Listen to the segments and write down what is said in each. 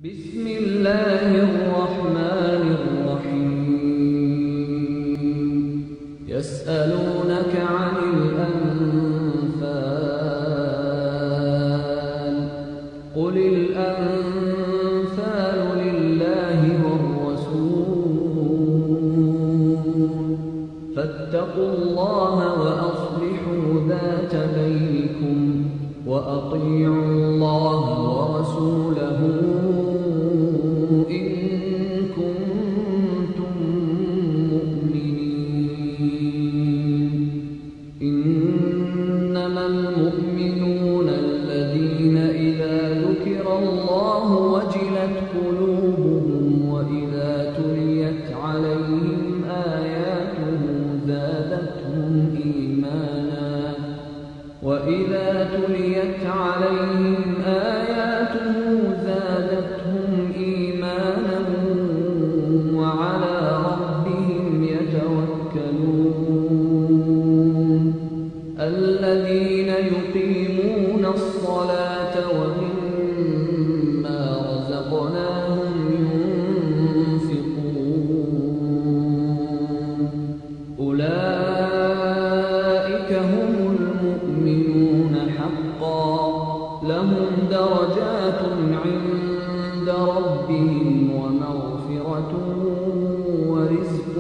بسم الله الرحمن الرحيم يسألونك عن الأنفال قل الأنفال لله والرسول فاتقوا الله وأصلحوا ذات بينكم وأطيعوا الله ورسوله إن كنتم مؤمنين إنما المؤمنون الذين إذا ذكر الله وجلت قلوبهم وإذا تليت عليهم آياته زادتهم إيمانا وإذا تليت عليهم آياته زادتهم إيمانا وعلى ربهم يتوكلون الذين يقيمون الصلاة ومما رزقناهم ينفقون أولئك هم المؤمنون حقا لهم درجات عند ربهم ومغفرة ورزق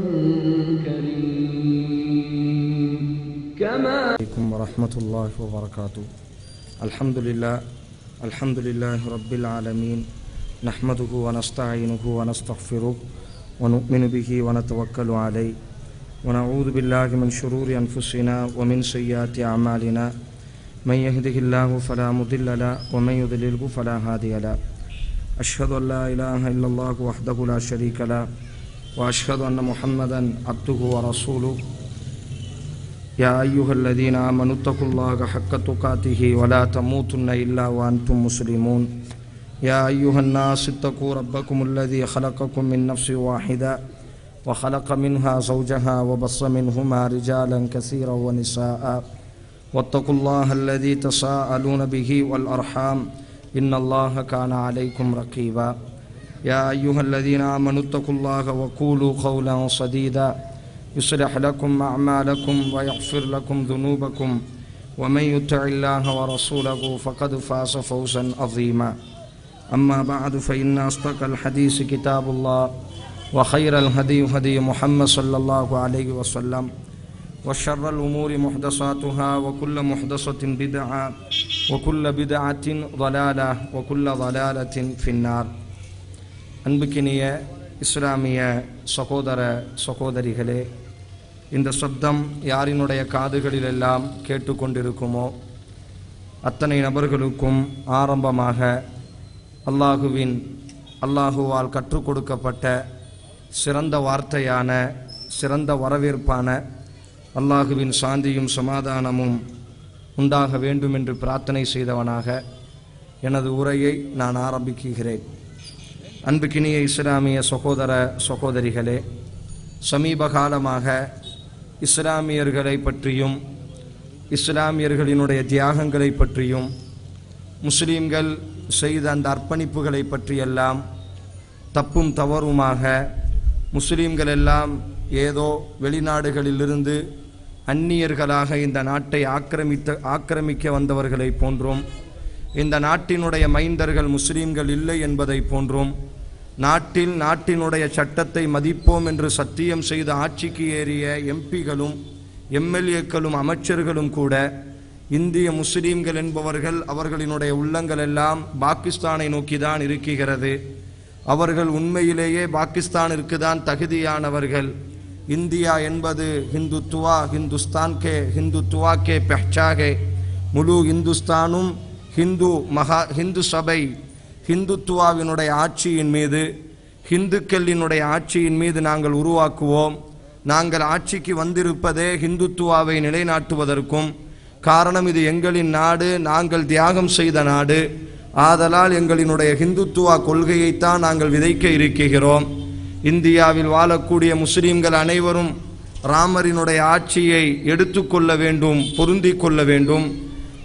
كريم كما عليكم ورحمة الله وبركاته الحمد لله الحمد لله رب العالمين نحمده ونستعينه ونستغفره ونؤمن به ونتوكل عليه ونعوذ بالله من شرور أنفسنا ومن سيئات أعمالنا من يهده الله فلا مضل له ومن يضلله فلا هادي له أشهد أن لا إله إلا الله وحده لا شريك له وأشهد أن محمدا عبده ورسوله يا أيها الذين آمنوا اتقوا الله حق تقاته ولا تموتن إلا وأنتم مسلمون يا أيها الناس اتقوا ربكم الذي خلقكم من نفس واحدة وخلق منها زوجها وبص منهما رجالا كثيرا ونساء واتقوا الله الذي تساءلون به والأرحام إن الله كان عليكم رقيبا يا أيها الذين آمنوا اتقوا الله وقولوا قولا سديدا يصلح لكم أعمالكم ويغفر لكم ذنوبكم ومن يطع الله ورسوله فقد فاز فوزا عظيما أما بعد فإن أصدق الحديث كتاب الله وخير الهدي هدي محمد صلى الله عليه وسلم وشر الأمور محدثاتها وكل محدثة بدعة وكل بدعة ضلالة وكل ضلالة في النار அன்புக்கினிய இஸ்லாமிய சகோதர சகோதரிகளே இந்த சப்தம் யாரினுடைய காதுகளிலெல்லாம் கேட்டுக்கொண்டிருக்குமோ அத்தனை நபர்களுக்கும் ஆரம்பமாக அல்லாஹுவின் அல்லாஹுவால் கற்றுக் கொடுக்கப்பட்ட சிறந்த வார்த்தையான சிறந்த வரவேற்பான அல்லாஹுவின் சாந்தியும் சமாதானமும் உண்டாக வேண்டும் என்று பிரார்த்தனை செய்தவனாக எனது உரையை நான் ஆரம்பிக்குகிறேன் அன்புக்கினிய இஸ்லாமிய சகோதர சகோதரிகளே சமீப காலமாக இஸ்லாமியர்களை பற்றியும் இஸ்லாமியர்களினுடைய தியாகங்களை பற்றியும் முஸ்லீம்கள் செய்த அந்த அர்ப்பணிப்புகளை பற்றியெல்லாம் தப்பும் தவறுமாக முஸ்லீம்கள் எல்லாம் ஏதோ வெளிநாடுகளிலிருந்து அந்நியர்களாக இந்த நாட்டை ஆக்கிரமித்த ஆக்கிரமிக்க வந்தவர்களை போன்றும் இந்த நாட்டினுடைய மைந்தர்கள் முஸ்லீம்கள் இல்லை என்பதை போன்றும் நாட்டில் நாட்டினுடைய சட்டத்தை மதிப்போம் என்று சத்தியம் செய்த ஆட்சிக்கு ஏறிய எம்பிகளும் எம்எல்ஏக்களும் அமைச்சர்களும் கூட இந்திய முஸ்லீம்கள் என்பவர்கள் அவர்களினுடைய உள்ளங்கள் எல்லாம் பாகிஸ்தானை நோக்கி தான் இருக்கிறது அவர்கள் உண்மையிலேயே பாகிஸ்தானிற்கு தான் தகுதியானவர்கள் இந்தியா என்பது ஹிந்துத்துவா ஹிந்துஸ்தான் கே ஹிந்துத்துவா கே பெஹ்சாகே முழு இந்துஸ்தானும் ஹிந்து மகா ஹிந்து சபை ஹிந்துத்துவாவினுடைய ஆட்சியின் மீது ஹிந்துக்களினுடைய ஆட்சியின் மீது நாங்கள் உருவாக்குவோம் நாங்கள் ஆட்சிக்கு வந்திருப்பதே ஹிந்துத்துவாவை நிலைநாட்டுவதற்கும் காரணம் இது எங்களின் நாடு நாங்கள் தியாகம் செய்த நாடு ஆதலால் எங்களினுடைய ஹிந்துத்துவா கொள்கையைத்தான் நாங்கள் விதைக்க இருக்கிறோம் இந்தியாவில் வாழக்கூடிய முஸ்லீம்கள் அனைவரும் ராமரினுடைய ஆட்சியை எடுத்துக்கொள்ள வேண்டும் பொருந்திக் கொள்ள வேண்டும்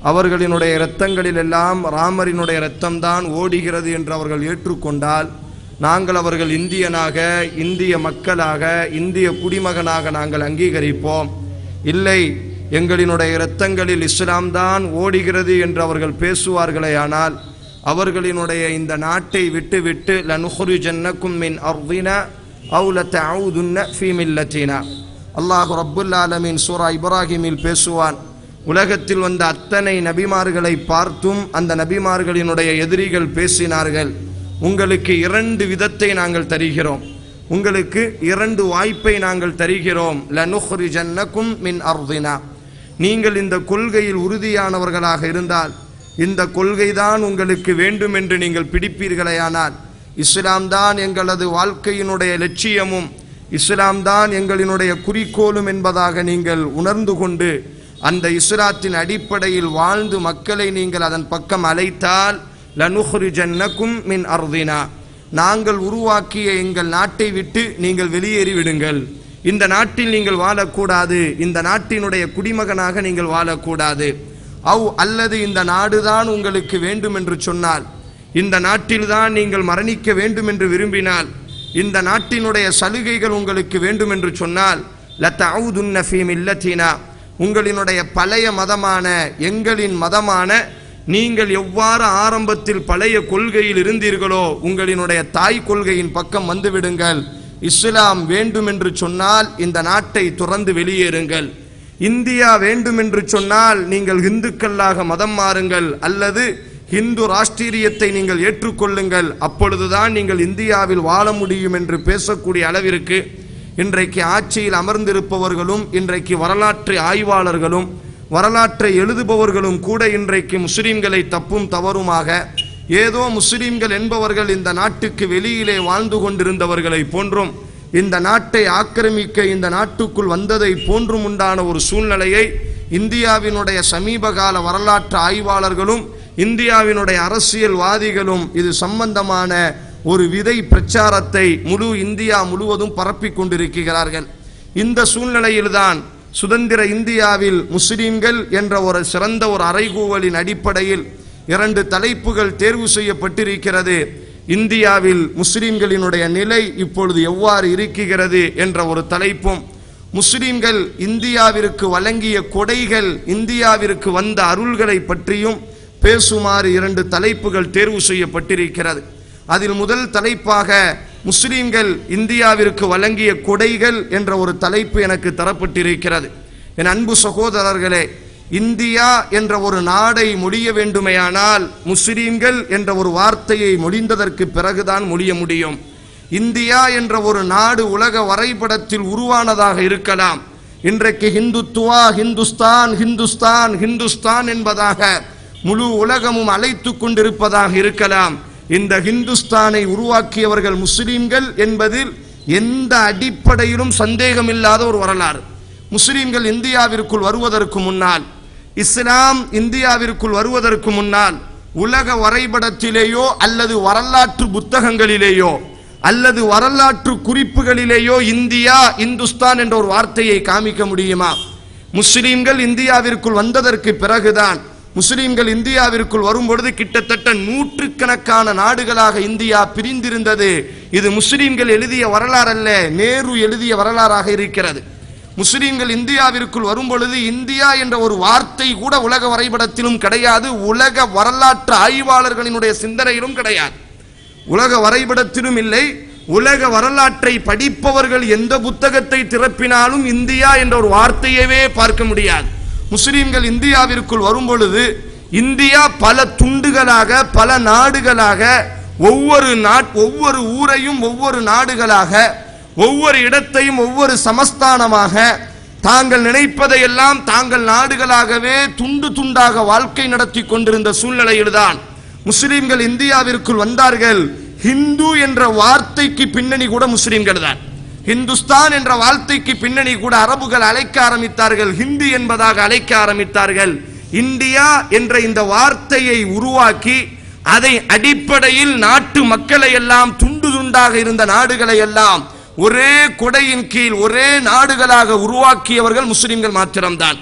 அவர்களினுடைய இரத்தங்களில் எல்லாம் ராமரினுடைய இரத்தம்தான் ஓடுகிறது என்று அவர்கள் ஏற்றுக்கொண்டால் நாங்கள் அவர்கள் இந்தியனாக இந்திய மக்களாக இந்திய குடிமகனாக நாங்கள் அங்கீகரிப்போம் இல்லை எங்களினுடைய இரத்தங்களில் இஸ்லாம் தான் ஓடுகிறது என்று அவர்கள் பேசுவார்களேயானால் அவர்களினுடைய இந்த நாட்டை விட்டுவிட்டு லனுஹுரு ஜன்னக்கும் மின் அர்தினா அவு லத்தஊதுன்ன ஃபீ மில்லத்தினா அல்லாஹ் ரப்புல் ஆலமீன் சூரா இப்ராஹிமில் பேசுவான் உலகத்தில் வந்த அத்தனை நபிமார்களை பார்த்தும் அந்த நபிமார்களினுடைய எதிரிகள் பேசினார்கள் உங்களுக்கு இரண்டு விதத்தை நாங்கள் தருகிறோம் உங்களுக்கு இரண்டு வாய்ப்பை நாங்கள் தருகிறோம் லனுஹ்ரி ஜன்னக்கும் மின் அர்தினா நீங்கள் இந்த கொள்கையில் உறுதியானவர்களாக இருந்தால் இந்த கொள்கைதான் உங்களுக்கு வேண்டும் என்று நீங்கள் பிடிப்பீர்களேயானால் இஸ்லாம் தான் எங்களது வாழ்க்கையினுடைய லட்சியமும் இஸ்லாம் தான் எங்களினுடைய குறிக்கோளும் என்பதாக நீங்கள் உணர்ந்து கொண்டு அந்த இஸ்லாத்தின் அடிப்படையில் வாழ்ந்து மக்களை நீங்கள் அதன் பக்கம் அழைத்தால் லனுஹ்ரி ஜன்னக்கும் மின் அர்தினா நாங்கள் உருவாக்கிய எங்கள் நாட்டை விட்டு நீங்கள் வெளியேறி விடுங்கள் இந்த நாட்டில் நீங்கள் வாழக்கூடாது இந்த நாட்டினுடைய குடிமகனாக நீங்கள் வாழக்கூடாது அவ் அல்லது இந்த நாடுதான் உங்களுக்கு வேண்டும் என்று சொன்னால் இந்த நாட்டில்தான் நீங்கள் மரணிக்க வேண்டும் என்று விரும்பினால் இந்த நாட்டினுடைய சலுகைகள் உங்களுக்கு வேண்டும் என்று சொன்னால் லத்தவுதுன்ன ஃபீம் இல்லத்தினா உங்களினுடைய பழைய மதமான எங்களின் மதமான நீங்கள் எவ்வாறு ஆரம்பத்தில் பழைய கொள்கையில் இருந்தீர்களோ உங்களினுடைய தாய் கொள்கையின் பக்கம் வந்துவிடுங்கள் இஸ்லாம் வேண்டும் என்று சொன்னால் இந்த நாட்டை துறந்து வெளியேறுங்கள் இந்தியா வேண்டும் என்று சொன்னால் நீங்கள் இந்துக்களாக மதம் மாறுங்கள் அல்லது ஹிந்து ராஷ்டிரியத்தை நீங்கள் ஏற்றுக்கொள்ளுங்கள் அப்பொழுதுதான் நீங்கள் இந்தியாவில் வாழ முடியும் என்று பேசக்கூடிய அளவிற்கு இன்றைக்கு ஆட்சியில் அமர்ந்திருப்பவர்களும் இன்றைக்கு வரலாற்று ஆய்வாளர்களும் வரலாற்றை எழுதுபவர்களும் கூட இன்றைக்கு முஸ்லிம்களை தப்பும் தவறுமாக ஏதோ முஸ்லிம்கள் என்பவர்கள் இந்த நாட்டுக்கு வெளியிலே வாழ்ந்து கொண்டிருந்தவர்களை போன்றும் இந்த நாட்டை ஆக்கிரமிக்க இந்த நாட்டுக்குள் வந்ததை போன்றும் உண்டான ஒரு சூழ்நிலையை இந்தியாவினுடைய சமீபகால வரலாற்று ஆய்வாளர்களும் இந்தியாவினுடைய அரசியல்வாதிகளும் இது சம்பந்தமான ஒரு விதை பிரச்சாரத்தை முழு இந்தியா முழுவதும் பரப்பிக் கொண்டிருக்கிறார்கள் இந்த சூழ்நிலையில்தான் சுதந்திர இந்தியாவில் முஸ்லிம்கள் என்ற ஒரு சிறந்த ஒரு அறைகூவலின் அடிப்படையில் இரண்டு தலைப்புகள் தேர்வு செய்யப்பட்டிருக்கிறது இந்தியாவில் முஸ்லிம்களினுடைய நிலை இப்பொழுது எவ்வாறு இருக்கிறது என்ற ஒரு தலைப்பும் முஸ்லிம்கள் இந்தியாவிற்கு வழங்கிய கொடைகள் இந்தியாவிற்கு வந்த அருள்களை பற்றியும் பேசுமாறு இரண்டு தலைப்புகள் தேர்வு செய்யப்பட்டிருக்கிறது அதில் முதல் தலைப்பாக முஸ்லிம்கள் இந்தியாவிற்கு வழங்கிய கொடைகள் என்ற ஒரு தலைப்பு எனக்கு தரப்பட்டிருக்கிறது என் அன்பு சகோதரர்களே இந்தியா என்ற ஒரு நாடை மொழிய வேண்டுமையானால் முஸ்லிம்கள் என்ற ஒரு வார்த்தையை மொழிந்ததற்கு பிறகுதான் மொழிய முடியும் இந்தியா என்ற ஒரு நாடு உலக வரைபடத்தில் உருவானதாக இருக்கலாம் இன்றைக்கு ஹிந்துத்துவா ஹிந்துஸ்தான் ஹிந்துஸ்தான் ஹிந்துஸ்தான் என்பதாக முழு உலகமும் அழைத்து கொண்டிருப்பதாக இருக்கலாம் இந்த ஹிந்துஸ்தானை உருவாக்கியவர்கள் முஸ்லிம்கள் என்பதில் எந்த அடிப்படையிலும் சந்தேகமில்லாத ஒரு வரலாறு முஸ்லிம்கள் இந்தியாவிற்குள் வருவதற்கு முன்னால் இஸ்லாம் இந்தியாவிற்குள் வருவதற்கு முன்னால் உலக வரைபடத்திலேயோ அல்லது வரலாற்று புத்தகங்களிலேயோ அல்லது வரலாற்று குறிப்புகளிலேயோ இந்தியா இந்துஸ்தான் என்ற ஒரு வார்த்தையை காமிக்க முடியுமா முஸ்லிம்கள் இந்தியாவிற்குள் வந்ததற்கு பிறகுதான் முஸ்லிம்கள் இந்தியாவிற்குள் வரும்பொழுது கிட்டத்தட்ட நூற்றுக்கணக்கான நாடுகளாக இந்தியா பிரிந்திருந்தது இது முஸ்லிம்கள் எழுதிய வரலாறு அல்ல நேரு எழுதிய வரலாறாக இருக்கிறது முஸ்லிம்கள் இந்தியாவிற்குள் வரும்பொழுது இந்தியா என்ற ஒரு வார்த்தை கூட உலக வரைபடத்திலும் கிடையாது உலக வரலாற்று ஆய்வாளர்களினுடைய சிந்தனையிலும் கிடையாது உலக வரைபடத்திலும் இல்லை உலக வரலாற்றை படிப்பவர்கள் எந்த புத்தகத்தை திறப்பினாலும் இந்தியா என்ற ஒரு வார்த்தையவே பார்க்க முடியாது முஸ்லிம்கள் இந்தியாவிற்குள் வரும்பொழுது இந்தியா பல துண்டுகளாக பல நாடுகளாக ஒவ்வொரு நாட் ஒவ்வொரு ஊரையும் ஒவ்வொரு நாடுகளாக ஒவ்வொரு இடத்தையும் ஒவ்வொரு சமஸ்தானமாக தாங்கள் நினைப்பதையெல்லாம் தாங்கள் நாடுகளாகவே துண்டு துண்டாக வாழ்க்கை நடத்தி கொண்டிருந்த சூழ்நிலையில்தான் முஸ்லிம்கள் இந்தியாவிற்குள் வந்தார்கள் ஹிந்து என்ற வார்த்தைக்கு பின்னணி கூட முஸ்லிம்கள் தான் ஹிந்துஸ்தான் என்ற வார்த்தைக்கு பின்னணி கூட அரபுகள் அழைக்க ஆரம்பித்தார்கள் ஹிந்தி என்பதாக அழைக்க ஆரம்பித்தார்கள் இந்தியா என்ற இந்த வார்த்தையை உருவாக்கி அதை அடிப்படையில் நாட்டு மக்களை எல்லாம் துண்டு துண்டாக இருந்த நாடுகளை எல்லாம் ஒரே கொடையின் கீழ் ஒரே நாடுகளாக உருவாக்கியவர்கள் முஸ்லிம்கள் மாத்திரம்தான்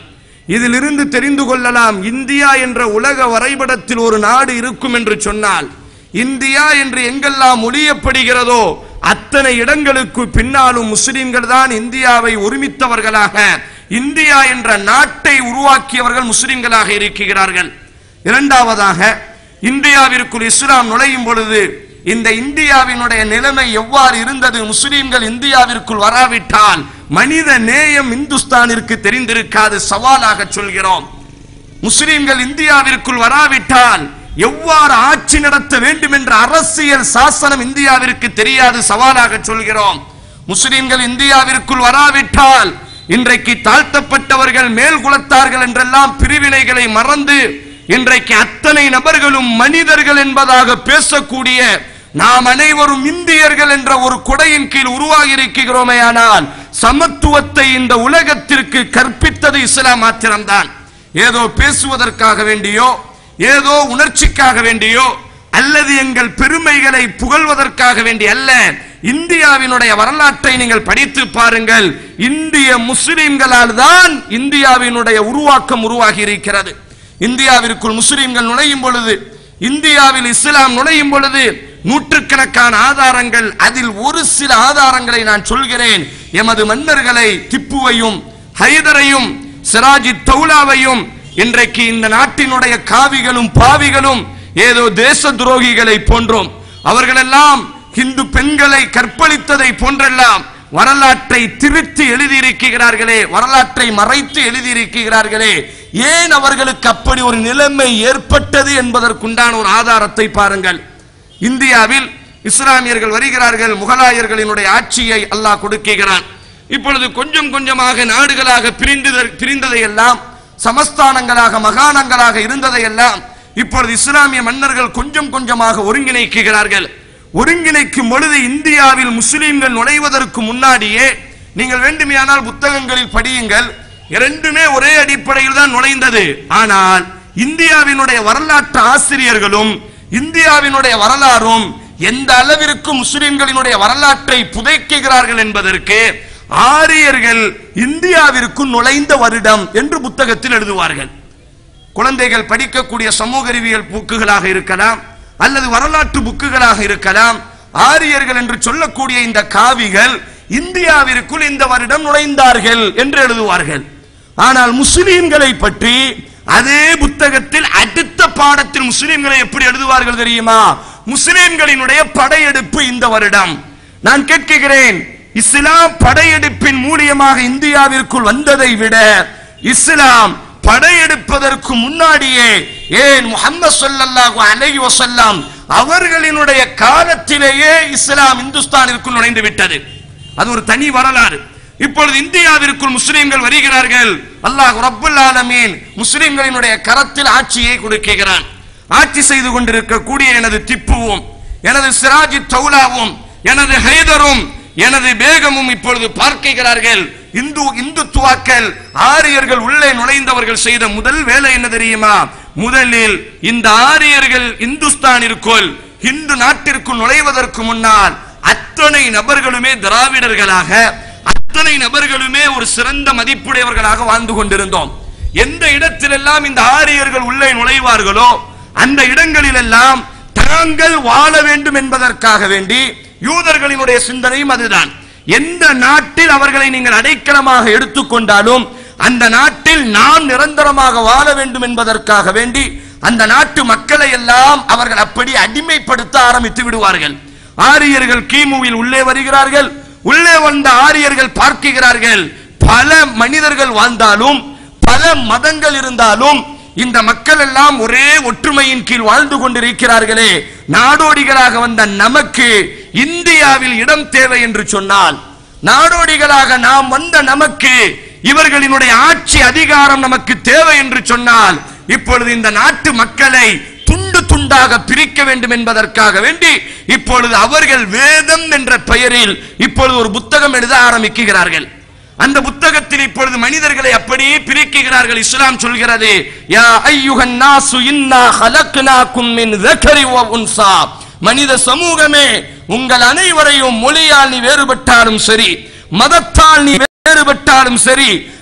இதிலிருந்து தெரிந்து கொள்ளலாம் இந்தியா என்ற உலக வரைபடத்தில் ஒரு நாடு இருக்கும் என்று சொன்னால் இந்தியா என்று எங்கெல்லாம் ஒளியப்படுகிறதோ அத்தனை இடங்களுக்கு பின்னாலும் முஸ்லிம்கள் தான் இந்தியாவை ஒருமித்தவர்களாக இந்தியா என்ற நாட்டை உருவாக்கியவர்கள் முஸ்லிம்களாக இருக்கிறார்கள் இரண்டாவதாக இந்தியாவிற்குள் இஸ்லாம் நுழையும் பொழுது இந்த இந்தியாவினுடைய நிலைமை எவ்வாறு இருந்தது முஸ்லிம்கள் இந்தியாவிற்குள் வராவிட்டால் மனித நேயம் இந்துஸ்தானிற்கு தெரிந்திருக்காது சவாலாக சொல்கிறோம் முஸ்லிம்கள் இந்தியாவிற்குள் வராவிட்டால் எவ்வாறு ஆட்சி நடத்த வேண்டும் என்ற அரசியல் சாசனம் இந்தியாவிற்கு தெரியாது சவாலாக சொல்கிறோம் முஸ்லிம்கள் இந்தியாவிற்குள் வராவிட்டால் இன்றைக்கு தாழ்த்தப்பட்டவர்கள் மேல் குலத்தார்கள் என்றெல்லாம் பிரிவினைகளை மறந்து இன்றைக்கு அத்தனை நபர்களும் மனிதர்கள் என்பதாக பேசக்கூடிய நாம் அனைவரும் இந்தியர்கள் என்ற ஒரு கொடையின் கீழ் உருவாகி இருக்கிறோமே ஆனால் சமத்துவத்தை இந்த உலகத்திற்கு கற்பித்தது இஸ்லாம் மாத்திரம்தான் ஏதோ பேசுவதற்காக வேண்டியோ ஏதோ உணர்ச்சிக்காக வேண்டியோ அல்லது எங்கள் பெருமைகளை புகழ்வதற்காக வேண்டி அல்ல இந்தியாவினுடைய வரலாற்றை நீங்கள் படித்து பாருங்கள் இந்திய முஸ்லிம்களால் தான் இந்தியாவினுடைய உருவாக்கம் உருவாகி இருக்கிறது இந்தியாவிற்குள் முஸ்லிம்கள் நுழையும் பொழுது இந்தியாவில் இஸ்லாம் நுழையும் பொழுது நூற்றுக்கணக்கான ஆதாரங்கள் அதில் ஒரு சில ஆதாரங்களை நான் சொல்கிறேன் எமது மன்னர்களை திப்புவையும் ஹைதரையும் சிராஜி தௌலாவையும் இன்றைக்கு இந்த நாட்டினுடைய காவிகளும் பாவிகளும் ஏதோ தேச துரோகிகளை போன்றோம் அவர்களெல்லாம் இந்து பெண்களை கற்பழித்ததை போன்றெல்லாம் வரலாற்றை திருத்தி எழுதியிருக்கிறார்களே வரலாற்றை மறைத்து எழுதியிருக்கிறார்களே ஏன் அவர்களுக்கு அப்படி ஒரு நிலைமை ஏற்பட்டது என்பதற்குண்டான ஒரு ஆதாரத்தை பாருங்கள் இந்தியாவில் இஸ்லாமியர்கள் வருகிறார்கள் முகலாயர்களினுடைய ஆட்சியை அல்லாஹ் கொடுக்கிறான் இப்பொழுது கொஞ்சம் கொஞ்சமாக நாடுகளாக பிரிந்தது பிரிந்ததையெல்லாம் சமஸ்தானங்களாக மகாணங்களாக இருந்ததையெல்லாம் இப்பொழுது இஸ்லாமிய மன்னர்கள் கொஞ்சம் கொஞ்சமாக ஒருங்கிணைக்கிறார்கள் ஒருங்கிணைக்கும் பொழுது இந்தியாவில் முஸ்லிம்கள் நுழைவதற்கு முன்னாடியே நீங்கள் வேண்டுமையானால் புத்தகங்களில் படியுங்கள் இரண்டுமே ஒரே அடிப்படையில் தான் நுழைந்தது ஆனால் இந்தியாவினுடைய வரலாற்று ஆசிரியர்களும் இந்தியாவினுடைய வரலாறும் எந்த அளவிற்கு முஸ்லிம்களினுடைய வரலாற்றை புதைக்குகிறார்கள் என்பதற்கு ஆரியர்கள் இந்தியாவிற்கு நுழைந்த வருடம் என்று புத்தகத்தில் எழுதுவார்கள் குழந்தைகள் படிக்கக்கூடிய சமூக அறிவியல் புக்குகளாக இருக்கலாம் அல்லது வரலாற்று புக்குகளாக இருக்கலாம் ஆரியர்கள் என்று சொல்லக்கூடிய இந்த காவிகள் இந்தியாவிற்குள் இந்த வருடம் நுழைந்தார்கள் என்று எழுதுவார்கள் ஆனால் முஸ்லிம்களை பற்றி அதே புத்தகத்தில் அடுத்த பாடத்தில் முஸ்லிம்களை எப்படி எழுதுவார்கள் தெரியுமா முஸ்லிம்களினுடைய படையெடுப்பு இந்த வருடம் நான் கேட்கிறேன் இஸ்லாம் படையெடுப்பின் மூலியமாக இந்தியாவிற்குள் வந்ததை விட இஸ்லாம் படையெடுப்பதற்கு முன்னாடியே ஏன் முகமது சொல்லல்லாஹு அலைஹி வஸல்லம் அவர்களினுடைய காலத்திலேயே இஸ்லாம் இந்துஸ்தானிற்குள் நுழைந்து விட்டது அது ஒரு தனி வரலாறு இப்பொழுது இந்தியாவிற்குள் முஸ்லிம்கள் வருகிறார்கள் அல்லாஹ் ரப்புல் ஆலமீன் முஸ்லிம்களினுடைய கரத்தில் ஆட்சியை கொடுக்கிறான் ஆட்சி செய்து கொண்டிருக்கக்கூடிய எனது திப்புவும் எனது சிராஜி தௌலாவும் எனது ஹைதரும் எனது பேகமும் இப்பொழுது பார்க்கிறார்கள் இந்து இந்துத்துவாக்கள் ஆரியர்கள் உள்ளே நுழைந்தவர்கள் செய்த முதல் வேலை என்ன தெரியுமா முதலில் இந்த ஆரியர்கள் இந்துஸ்தானிற்குள் இந்து நாட்டிற்குள் நுழைவதற்கு முன்னால் அத்தனை நபர்களுமே திராவிடர்களாக அத்தனை நபர்களுமே ஒரு சிறந்த மதிப்புடையவர்களாக வாழ்ந்து கொண்டிருந்தோம் எந்த இடத்திலெல்லாம் இந்த ஆரியர்கள் உள்ளே நுழைவார்களோ அந்த இடங்களிலெல்லாம் தாங்கள் வாழ வேண்டும் என்பதற்காக வேண்டி யூதர்களினுடைய சிந்தனையும் அதுதான் எந்த நாட்டில் அவர்களை நீங்கள் அடைக்கலமாக எடுத்துக்கொண்டாலும் அந்த நாட்டில் நாம் நிரந்தரமாக வாழ வேண்டும் என்பதற்காக வேண்டி அந்த நாட்டு மக்களை எல்லாம் அவர்கள் அப்படி அடிமைப்படுத்த ஆரம்பித்து விடுவார்கள் ஆரியர்கள் கிமுவில் உள்ளே வருகிறார்கள் உள்ளே வந்த ஆரியர்கள் பார்க்கிறார்கள் பல மனிதர்கள் வாழ்ந்தாலும் பல மதங்கள் இருந்தாலும் இந்த மக்கள் எல்லாம் ஒரே ஒற்றுமையின் கீழ் வாழ்ந்து கொண்டிருக்கிறார்களே நாடோடிகளாக வந்த நமக்கு இந்தியாவில் இடம் தேவை என்று சொன்னால் நாடோடிகளாக நாம் வந்த நமக்கு இவர்களினுடைய ஆட்சி அதிகாரம் நமக்கு தேவை என்று சொன்னால் இப்பொழுது இந்த நாட்டு மக்களை துண்டு துண்டாக பிரிக்க வேண்டும் என்பதற்காக வேண்டி இப்பொழுது அவர்கள் வேதம் என்ற பெயரில் இப்பொழுது ஒரு புத்தகம் எழுத ஆரம்பிக்கிறார்கள் அந்த புத்தகத்தில் இப்பொழுது மனிதர்களை அப்படியே பிரிக்கிறார்கள் இஸ்லாம் சொல்கிறது யா ஐயுகன் நாசு இன்னா ஹலக்னாக்கும் மின் ذكر وانثى மனித சமூகமே உங்கள் அனைவரையும் மொழியால் நீ வேறுபட்டாலும் சரி மதத்தால் நீ வேறுபட்டாலும் சரி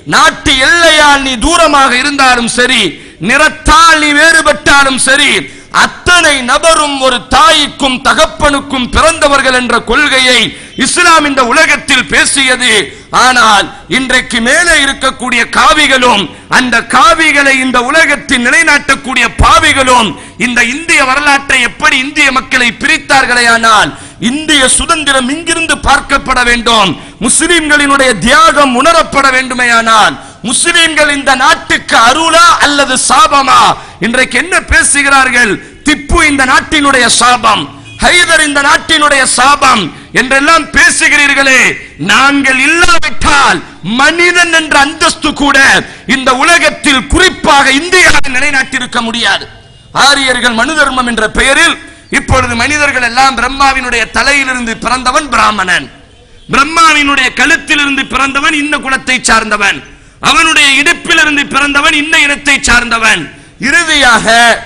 நாட்டு எல்லையால் நீ தூரமாக இருந்தாலும் சரி நிறத்தால் நீ வேறுபட்டாலும் சரி அத்தனை நபரும் ஒரு தாய்க்கும் தகப்பனுக்கும் பிறந்தவர்கள் என்ற கொள்கையை இஸ்லாம் இந்த உலகத்தில் பேசியது ஆனால் இன்றைக்கு மேலே இருக்கக்கூடிய காவிகளும் அந்த காவிகளை இந்த உலகத்தில் நிலைநாட்டக்கூடிய பாவிகளும் இந்த இந்திய வரலாற்றை எப்படி இந்திய மக்களை பிரித்தார்களே ஆனால் இந்திய சுதந்திரம் இங்கிருந்து பார்க்கப்பட வேண்டும் முஸ்லிம்களினுடைய தியாகம் உணரப்பட வேண்டுமேயானால் முஸ்லிம்கள் இந்த நாட்டுக்கு அருளா அல்லது சாபமா இன்றைக்கு என்ன பேசுகிறார்கள் திப்பு இந்த நாட்டினுடைய சாபம் ஹைதர் இந்த நாட்டினுடைய சாபம் என்றெல்லாம் பேசுகிறீர்களே நாங்கள் இல்லாவிட்டால் மனிதன் என்ற அந்தஸ்து கூட இந்த உலகத்தில் குறிப்பாக இந்தியாவில் நிலைநாட்டியிருக்க முடியாது ஆரியர்கள் மனு தர்மம் என்ற பெயரில் இப்பொழுது மனிதர்கள் எல்லாம் பிரம்மாவினுடைய தலையிலிருந்து பிறந்தவன் பிராமணன் பிரம்மாவினுடைய கழுத்திலிருந்து பிறந்தவன் இந்த குலத்தை சார்ந்தவன் அவனுடைய இடுப்பிலிருந்து பிறந்தவன் இந்த இனத்தை சார்ந்தவன் இறுதியாக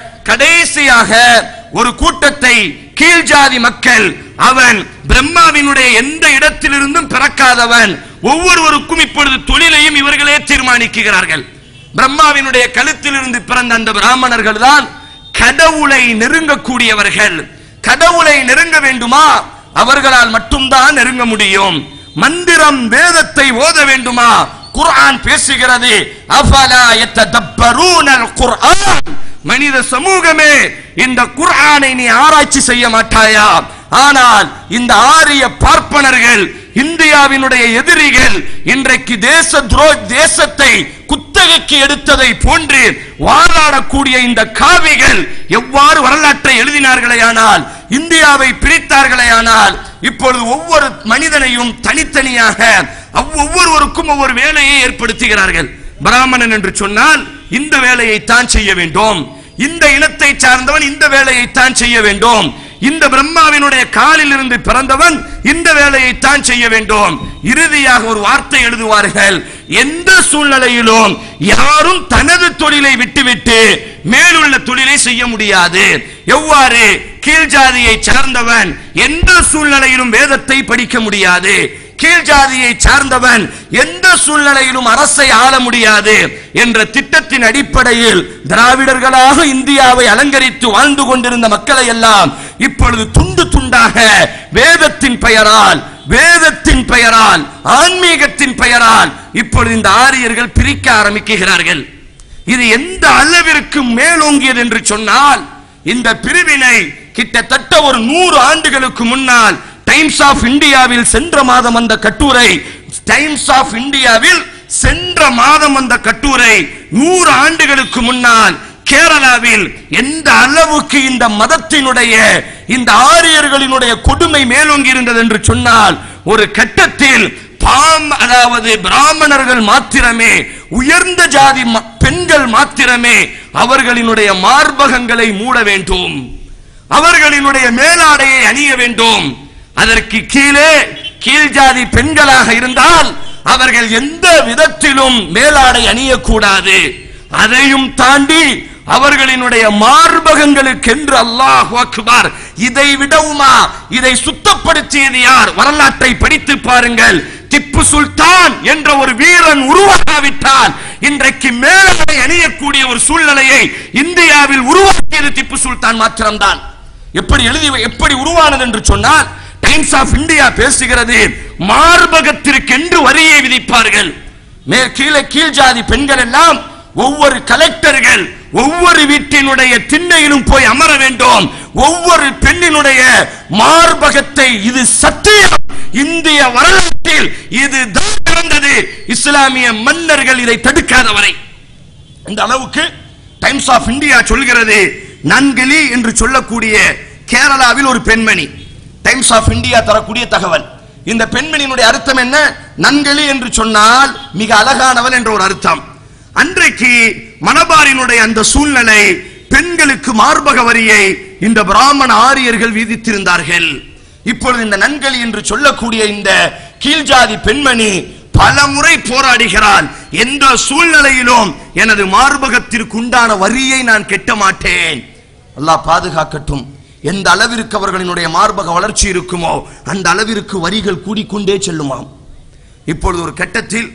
கடைசியாக ஒரு கூட்டத்தை கீழ் ஜாதி மக்கள் அவன் பிரம்மாவினுடைய எந்த இடத்திலிருந்தும் பிறக்காதவன் ஒவ்வொருவருக்கும் இப்பொழுது தொழிலையும் இவர்களே தீர்மானிக்கிறார்கள் பிரம்மாவினுடைய கழுத்திலிருந்து பிறந்த அந்த பிராமணர்கள் தான் கடவுளை நெருங்கக்கூடியவர்கள் கடவுளை நெருங்க வேண்டுமா அவர்களால் மட்டும்தான் நெருங்க முடியும் மந்திரம் வேதத்தை ஓத வேண்டுமா குர்ஆன் பேசுகிறது அஃபலா யத்ததப்பரூனல் குர்ஆன் மனித சமூகமே இந்த குர்ஆனை நீ ஆராய்ச்சி செய்ய மாட்டாயா ஆனால் இந்த ஆரிய பார்ப்பனர்கள் இந்தியாவினுடைய எதிரிகள் இன்றைக்கு தேச துரோ தேசத்தை குத்தகைக்கு எடுத்ததை போன்று வாழாடக்கூடிய இந்த காவிகள் எவ்வாறு வரலாற்றை எழுதினார்களேயானால் இந்தியாவை பிரித்தார்களேயானால் இப்பொழுது ஒவ்வொரு மனிதனையும் தனித்தனியாக அவ்- ஒவ்வொருவருக்கும் ஒவ்வொரு வேலையை ஏற்படுத்துகிறார்கள் பிராமணன் என்று சொன்னால் இந்த வேலையை தான் செய்ய வேண்டும் இந்த இனத்தை சார்ந்தவன் இந்த வேலையை தான் செய்ய வேண்டும் இந்த பிரம்மாவினுடைய காலில் இருந்து பிறந்தவன் இந்த வேலையை தான் செய்ய வேண்டும் இறுதியாக ஒரு வார்த்தை எழுதுவார்கள் எந்த சூழ்நிலையிலும் யாரும் தனது தொழிலை விட்டுவிட்டு மேலுள்ள தொழிலை செய்ய முடியாது எவ்வாறு கீழ் ஜாதியை சார்ந்தவன் எந்த சூழ்நிலையிலும் வேதத்தை படிக்க முடியாது கீழ் ஜாதியை சார்ந்தவன் எந்த சூழ்நிலையிலும் அரசை ஆள முடியாது என்ற திட்டத்தின் அடிப்படையில் திராவிடர்களாக இந்தியாவை அலங்கரித்து வாழ்ந்து கொண்டிருந்த மக்களை எல்லாம் இப்பொழுது துண்டு துண்டாக வேதத்தின் பெயரால் வேதத்தின் பெயரால் ஆன்மீகத்தின் பெயரால் இப்பொழுது இந்த ஆரியர்கள் பிரிக்க ஆரம்பிக்கிறார்கள் இது எந்த அளவிற்கு மேலோங்கியது என்று சொன்னால் இந்த பிரிவினை கிட்டத்தட்ட ஒரு நூறு ஆண்டுகளுக்கு முன்னால் டைம்ஸ் ஆஃப் இந்தியாவில் சென்ற மாதம் அந்த கட்டுரை டைம்ஸ் ஆஃப் இந்தியாவில் சென்ற மாதம் அந்த கட்டுரை நூறு ஆண்டுகளுக்கு முன்னால் கேரளாவில் எந்த அளவுக்கு இந்த மதத்தினுடைய இந்த ஆரியர்களினுடைய கொடுமை மேலோங்கி இருந்தது என்று சொன்னால் ஒரு கட்டத்தில் பாம் அதாவது பிராமணர்கள் மாத்திரமே உயர்ந்த ஜாதி ம- பெண்கள் மாத்திரமே அவர்களினுடைய மார்பகங்களை மூட வேண்டும் அவர்களினுடைய மேலாடையை அணிய வேண்டும் அதற்கு கீழே கீழ் ஜாதி பெண்களாக இருந்தால் அவர்கள் எந்த விதத்திலும் மேலாடை அணியக்கூடாது அதையும் தாண்டி அவர்களினுடைய மார்பகங்களுக்கு என்று அல்லாஹ் அக்பர் இதை விடவுமா இதை சுத்தப்படுத்தியது யார் வரலாற்றை படித்து பாருங்கள் திப்பு சுல்தான் என்ற ஒரு வீரன் உருவாகாவிட்டால் இன்றைக்கு மேலாடை அணியக்கூடிய ஒரு சூழ்நிலையை இந்தியாவில் உருவாக்கியது திப்பு சுல்தான் மாத்திரம்தான் எப்படி எழுதி எப்படி உருவானது என்று சொன்னால் டைம்ஸ் ஆஃப் இந்தியா பேசுகிறது மார்பகத்திற்கென்று வரியை விதிப்பார்கள் மே கீழே கீழ் ஜாதி பெண்கள் எல்லாம் ஒவ்வொரு கலெக்டர்கள் ஒவ்வொரு வீட்டினுடைய திண்ணையிலும் போய் அமர வேண்டும் ஒவ்வொரு பெண்ணினுடைய மார்பகத்தை இது சத்தியம் இந்திய வரலாற்றில் இது தான் நடந்தது இஸ்லாமிய மன்னர்கள் இதை தடுக்காத வரை இந்த அளவுக்கு டைம்ஸ் ஆஃப் இந்தியா சொல்கிறது நன்கிலி என்று சொல்லக்கூடிய கேரளாவில் ஒரு பெண்மணி டைம்ஸ் ஆஃப் இந்தியா தரக்கூடிய தகவல் இந்த பெண்மணியினுடைய அர்த்தம் என்ன நன்கலி என்று சொன்னால் மிக அழகானவள் என்ற ஒரு அர்த்தம் அன்றைக்கு மணபாரினுடைய அந்த சூழ்நிலை பெண்களுக்கு மார்பக வரியை இந்த பிராமண ஆரியர்கள் விதித்திருந்தார்கள் இப்பொழுது இந்த நன்கலி என்று சொல்லக்கூடிய இந்த கீழ்ஜாதி பெண்மணி பல முறை போராடுகிறாள் எந்த சூழ்நிலையிலும் எனது மார்பகத்திற்கு உண்டான வரியை நான் கெட்ட மாட்டேன் அல்லாஹ் பாதுகாக்கட்டும் எந்த அளவிற்கு அவர்களினுடைய மார்பக வளர்ச்சி இருக்குமோ அந்த அளவிற்கு வரிகள் கூடிக்கொண்டே செல்லுமாம் இப்பொழுது ஒரு கட்டத்தில்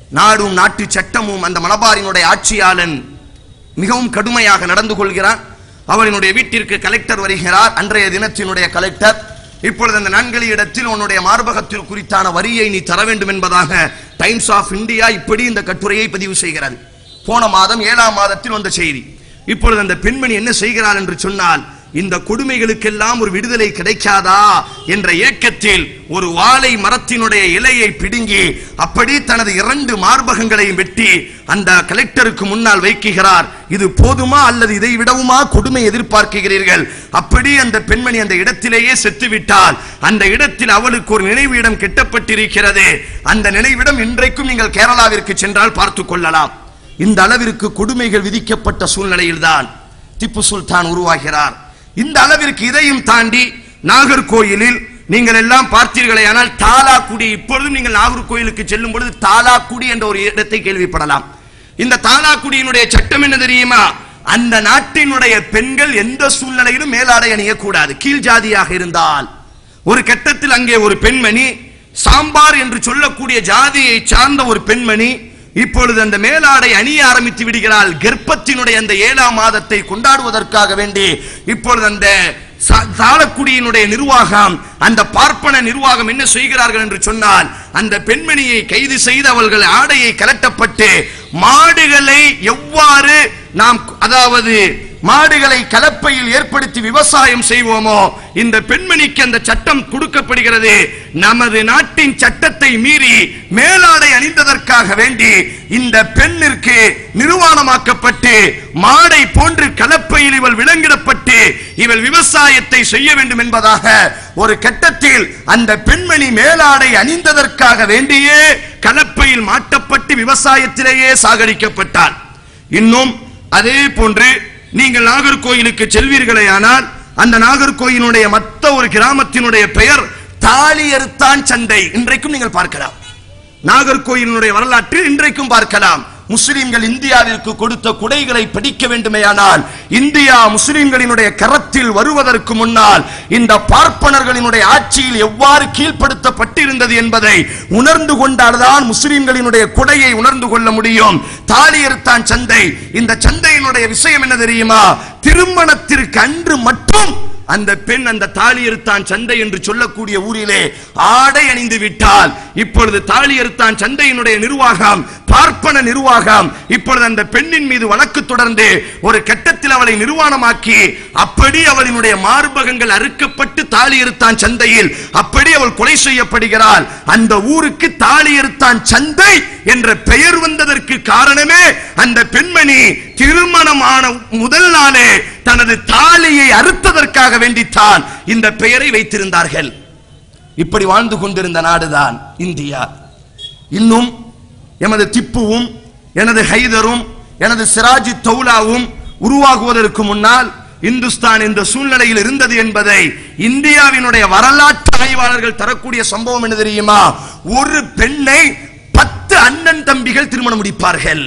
நாடும் நாட்டு சட்டமும் அந்த மலபாரினுடைய ஆட்சியாளன் மிகவும் கடுமையாக நடந்து கொள்கிறான் அவனுடைய வீட்டிற்கு கலெக்டர் வருகிறார் அன்றைய தினத்தினுடைய கலெக்டர் இப்பொழுது அந்த நான்களி இடத்தில் உன்னுடைய மார்பகத்தில் குறித்தான வரியை நீ தர வேண்டும் என்பதாக டைம்ஸ் ஆஃப் இந்தியா இப்படி இந்த கட்டுரையை பதிவு செய்கிறது போன மாதம் ஏழாம் மாதத்தில் வந்த செய்தி இப்பொழுது அந்த பெண்மணி என்ன செய்கிறாள் என்று சொன்னால் இந்த கொடுமைகளுக்கெல்லாம் ஒரு விடுதலை கிடைக்காதா என்ற ஏக்கத்தில் ஒரு வாழை மரத்தினுடைய இலையை பிடுங்கி அப்படி தனது இரண்டு மார்பகங்களையும் வெட்டி அந்த கலெக்டருக்கு முன்னால் வைக்குகிறார் இது போதுமா அல்லது இதை விடவுமா கொடுமை எதிர்பார்க்கிறீர்கள் அப்படி அந்த பெண்மணி அந்த இடத்திலேயே செத்துவிட்டால் அந்த இடத்தில் அவளுக்கு ஒரு நினைவு இடம் கெட்டப்பட்டிருக்கிறது அந்த நினைவிடம் இன்றைக்கும் நீங்கள் கேரளாவிற்கு சென்றால் பார்த்துக் கொள்ளலாம் இந்த அளவிற்கு கொடுமைகள் விதிக்கப்பட்ட சூழ்நிலையில்தான் திப்பு சுல்தான் உருவாகிறார் இந்த அளவிற்கு இதையும் தாண்டி நாகர்கோயிலில் நீங்கள் எல்லாம் பார்த்தீர்களே ஆனால் தாலாக்குடி இப்பொழுதும் நீங்கள் நாகர்கோயிலுக்கு செல்லும் பொழுது தாலாக்குடி என்ற ஒரு இடத்தை கேள்விப்படலாம் இந்த தாலாக்குடியினுடைய சட்டம் என்ன தெரியுமா அந்த நாட்டினுடைய பெண்கள் எந்த சூழ்நிலையிலும் மேலாடை அணியக்கூடாது கீழ் ஜாதியாக இருந்தால் ஒரு கட்டத்தில் அங்கே ஒரு பெண்மணி சாம்பார் என்று சொல்லக்கூடிய ஜாதியை சார்ந்த ஒரு பெண்மணி இப்பொழுது அந்த மேலாடை அணிய ஆரம்பித்து விடுகிறாள் கர்ப்பத்தினுடைய அந்த ஏழாம் மாதத்தை கொண்டாடுவதற்காக வேண்டி இப்பொழுது அந்த சா- சாலக்குடியினுடைய நிர்வாகம் அந்த பார்ப்பன நிர்வாகம் என்ன செய்கிறார்கள் என்று சொன்னால் அந்த பெண்மணியை கைது செய்து அவர்கள் ஆடையை கலட்டப்பட்டு மாடுகளை எவ்வாறு நாம் அதாவது மாடுகளை கலப்பையில் ஏற்படுத்தி விவசாயம் செய்வோமோ இந்த பெண்மணிக்கு அந்த சட்டம் கொடுக்கப்படுகிறது நமது நாட்டின் சட்டத்தை மீறி மேலாடை அணிந்ததற்காக வேண்டி இந்த பெண்ணிற்கு நிர்வாணமாக்கப்பட்டு மாடை போன்று கலப்பையில் இவள் விலங்கிடப்பட்டு இவள் விவசாயத்தை செய்ய வேண்டும் என்பதாக ஒரு கட்டத்தில் அந்த பெண்மணி மேலாடை அணிந்ததற்காக வேண்டியே கலப்பையில் மாட்டப்பட்டு விவசாயத்திலேயே சாகடிக்கப்பட்டாள் இன்னும் அதே போன்று நீங்கள் நாகர்கோயிலுக்கு செல்வீர்களேயானால் அந்த நாகர்கோயிலுடைய மற்ற ஒரு கிராமத்தினுடைய பெயர் தாலியறுத்தான் சந்தை இன்றைக்கும் நீங்கள் பார்க்கலாம் நாகர்கோயிலினுடைய வரலாற்றில் இன்றைக்கும் பார்க்கலாம் முஸ்லிம்கள் இந்தியாவிற்கு கொடுத்த குடைகளை படிக்க வேண்டுமேயானால் இந்தியா முஸ்லிம்களினுடைய கரத்தில் வருவதற்கு முன்னால் இந்த பார்ப்பனர்களினுடைய ஆட்சியில் எவ்வாறு கீழ்ப்படுத்தப்பட்டிருந்தது என்பதை உணர்ந்து கொண்டால்தான் முஸ்லிம்களினுடைய குடையை உணர்ந்து கொள்ள முடியும் தாலியறுத்தான் சந்தை இந்த சந்தையினுடைய விஷயம் என்ன தெரியுமா திருமணத்திற்கு அன்று மட்டும் அந்த பெண் அந்த தாலியறுத்தான் சந்தை என்று சொல்லக்கூடிய ஊரிலே ஆடை அணிந்து விட்டால் இப்பொழுது தாலியறுத்தான் சந்தையினுடைய நிர்வாகம் பார்ப்பன நிர்வாகம் இப்பொழுது அந்த பெண்ணின் மீது வழக்கு தொடர்ந்து ஒரு கட்டத்தில் அவளை நிர்வாணமாக்கி அப்படி அவளினுடைய மார்பகங்கள் அறுக்கப்பட்டு தாலியறுத்தான் சந்தையில் அப்படி அவள் கொலை செய்யப்படுகிறாள் அந்த ஊருக்கு தாலியறுத்தான் சந்தை என்ற பெயர் வந்ததற்கு காரணமே அந்த பெண்மணி திருமணமான முதல் நாளே தனது தாலியை அறுத்ததற்காக வேண்டித்தான் இந்த பெயரை வைத்திருந்தார்கள் இப்படி வாழ்ந்து கொண்டிருந்த நாடுதான் இந்தியா இன்னும் எமது திப்புவும் எனது ஹைதரும் எனது சிராஜி தௌலாவும் உருவாகுவதற்கு முன்னால் இந்துஸ்தான் இந்த சூழ்நிலையில் இருந்தது என்பதை இந்தியாவினுடைய வரலாற்று ஆய்வாளர்கள் தரக்கூடிய சம்பவம் என்ன தெரியுமா ஒரு பெண்ணை பத்து அண்ணன் தம்பிகள் திருமணம் முடிப்பார்கள்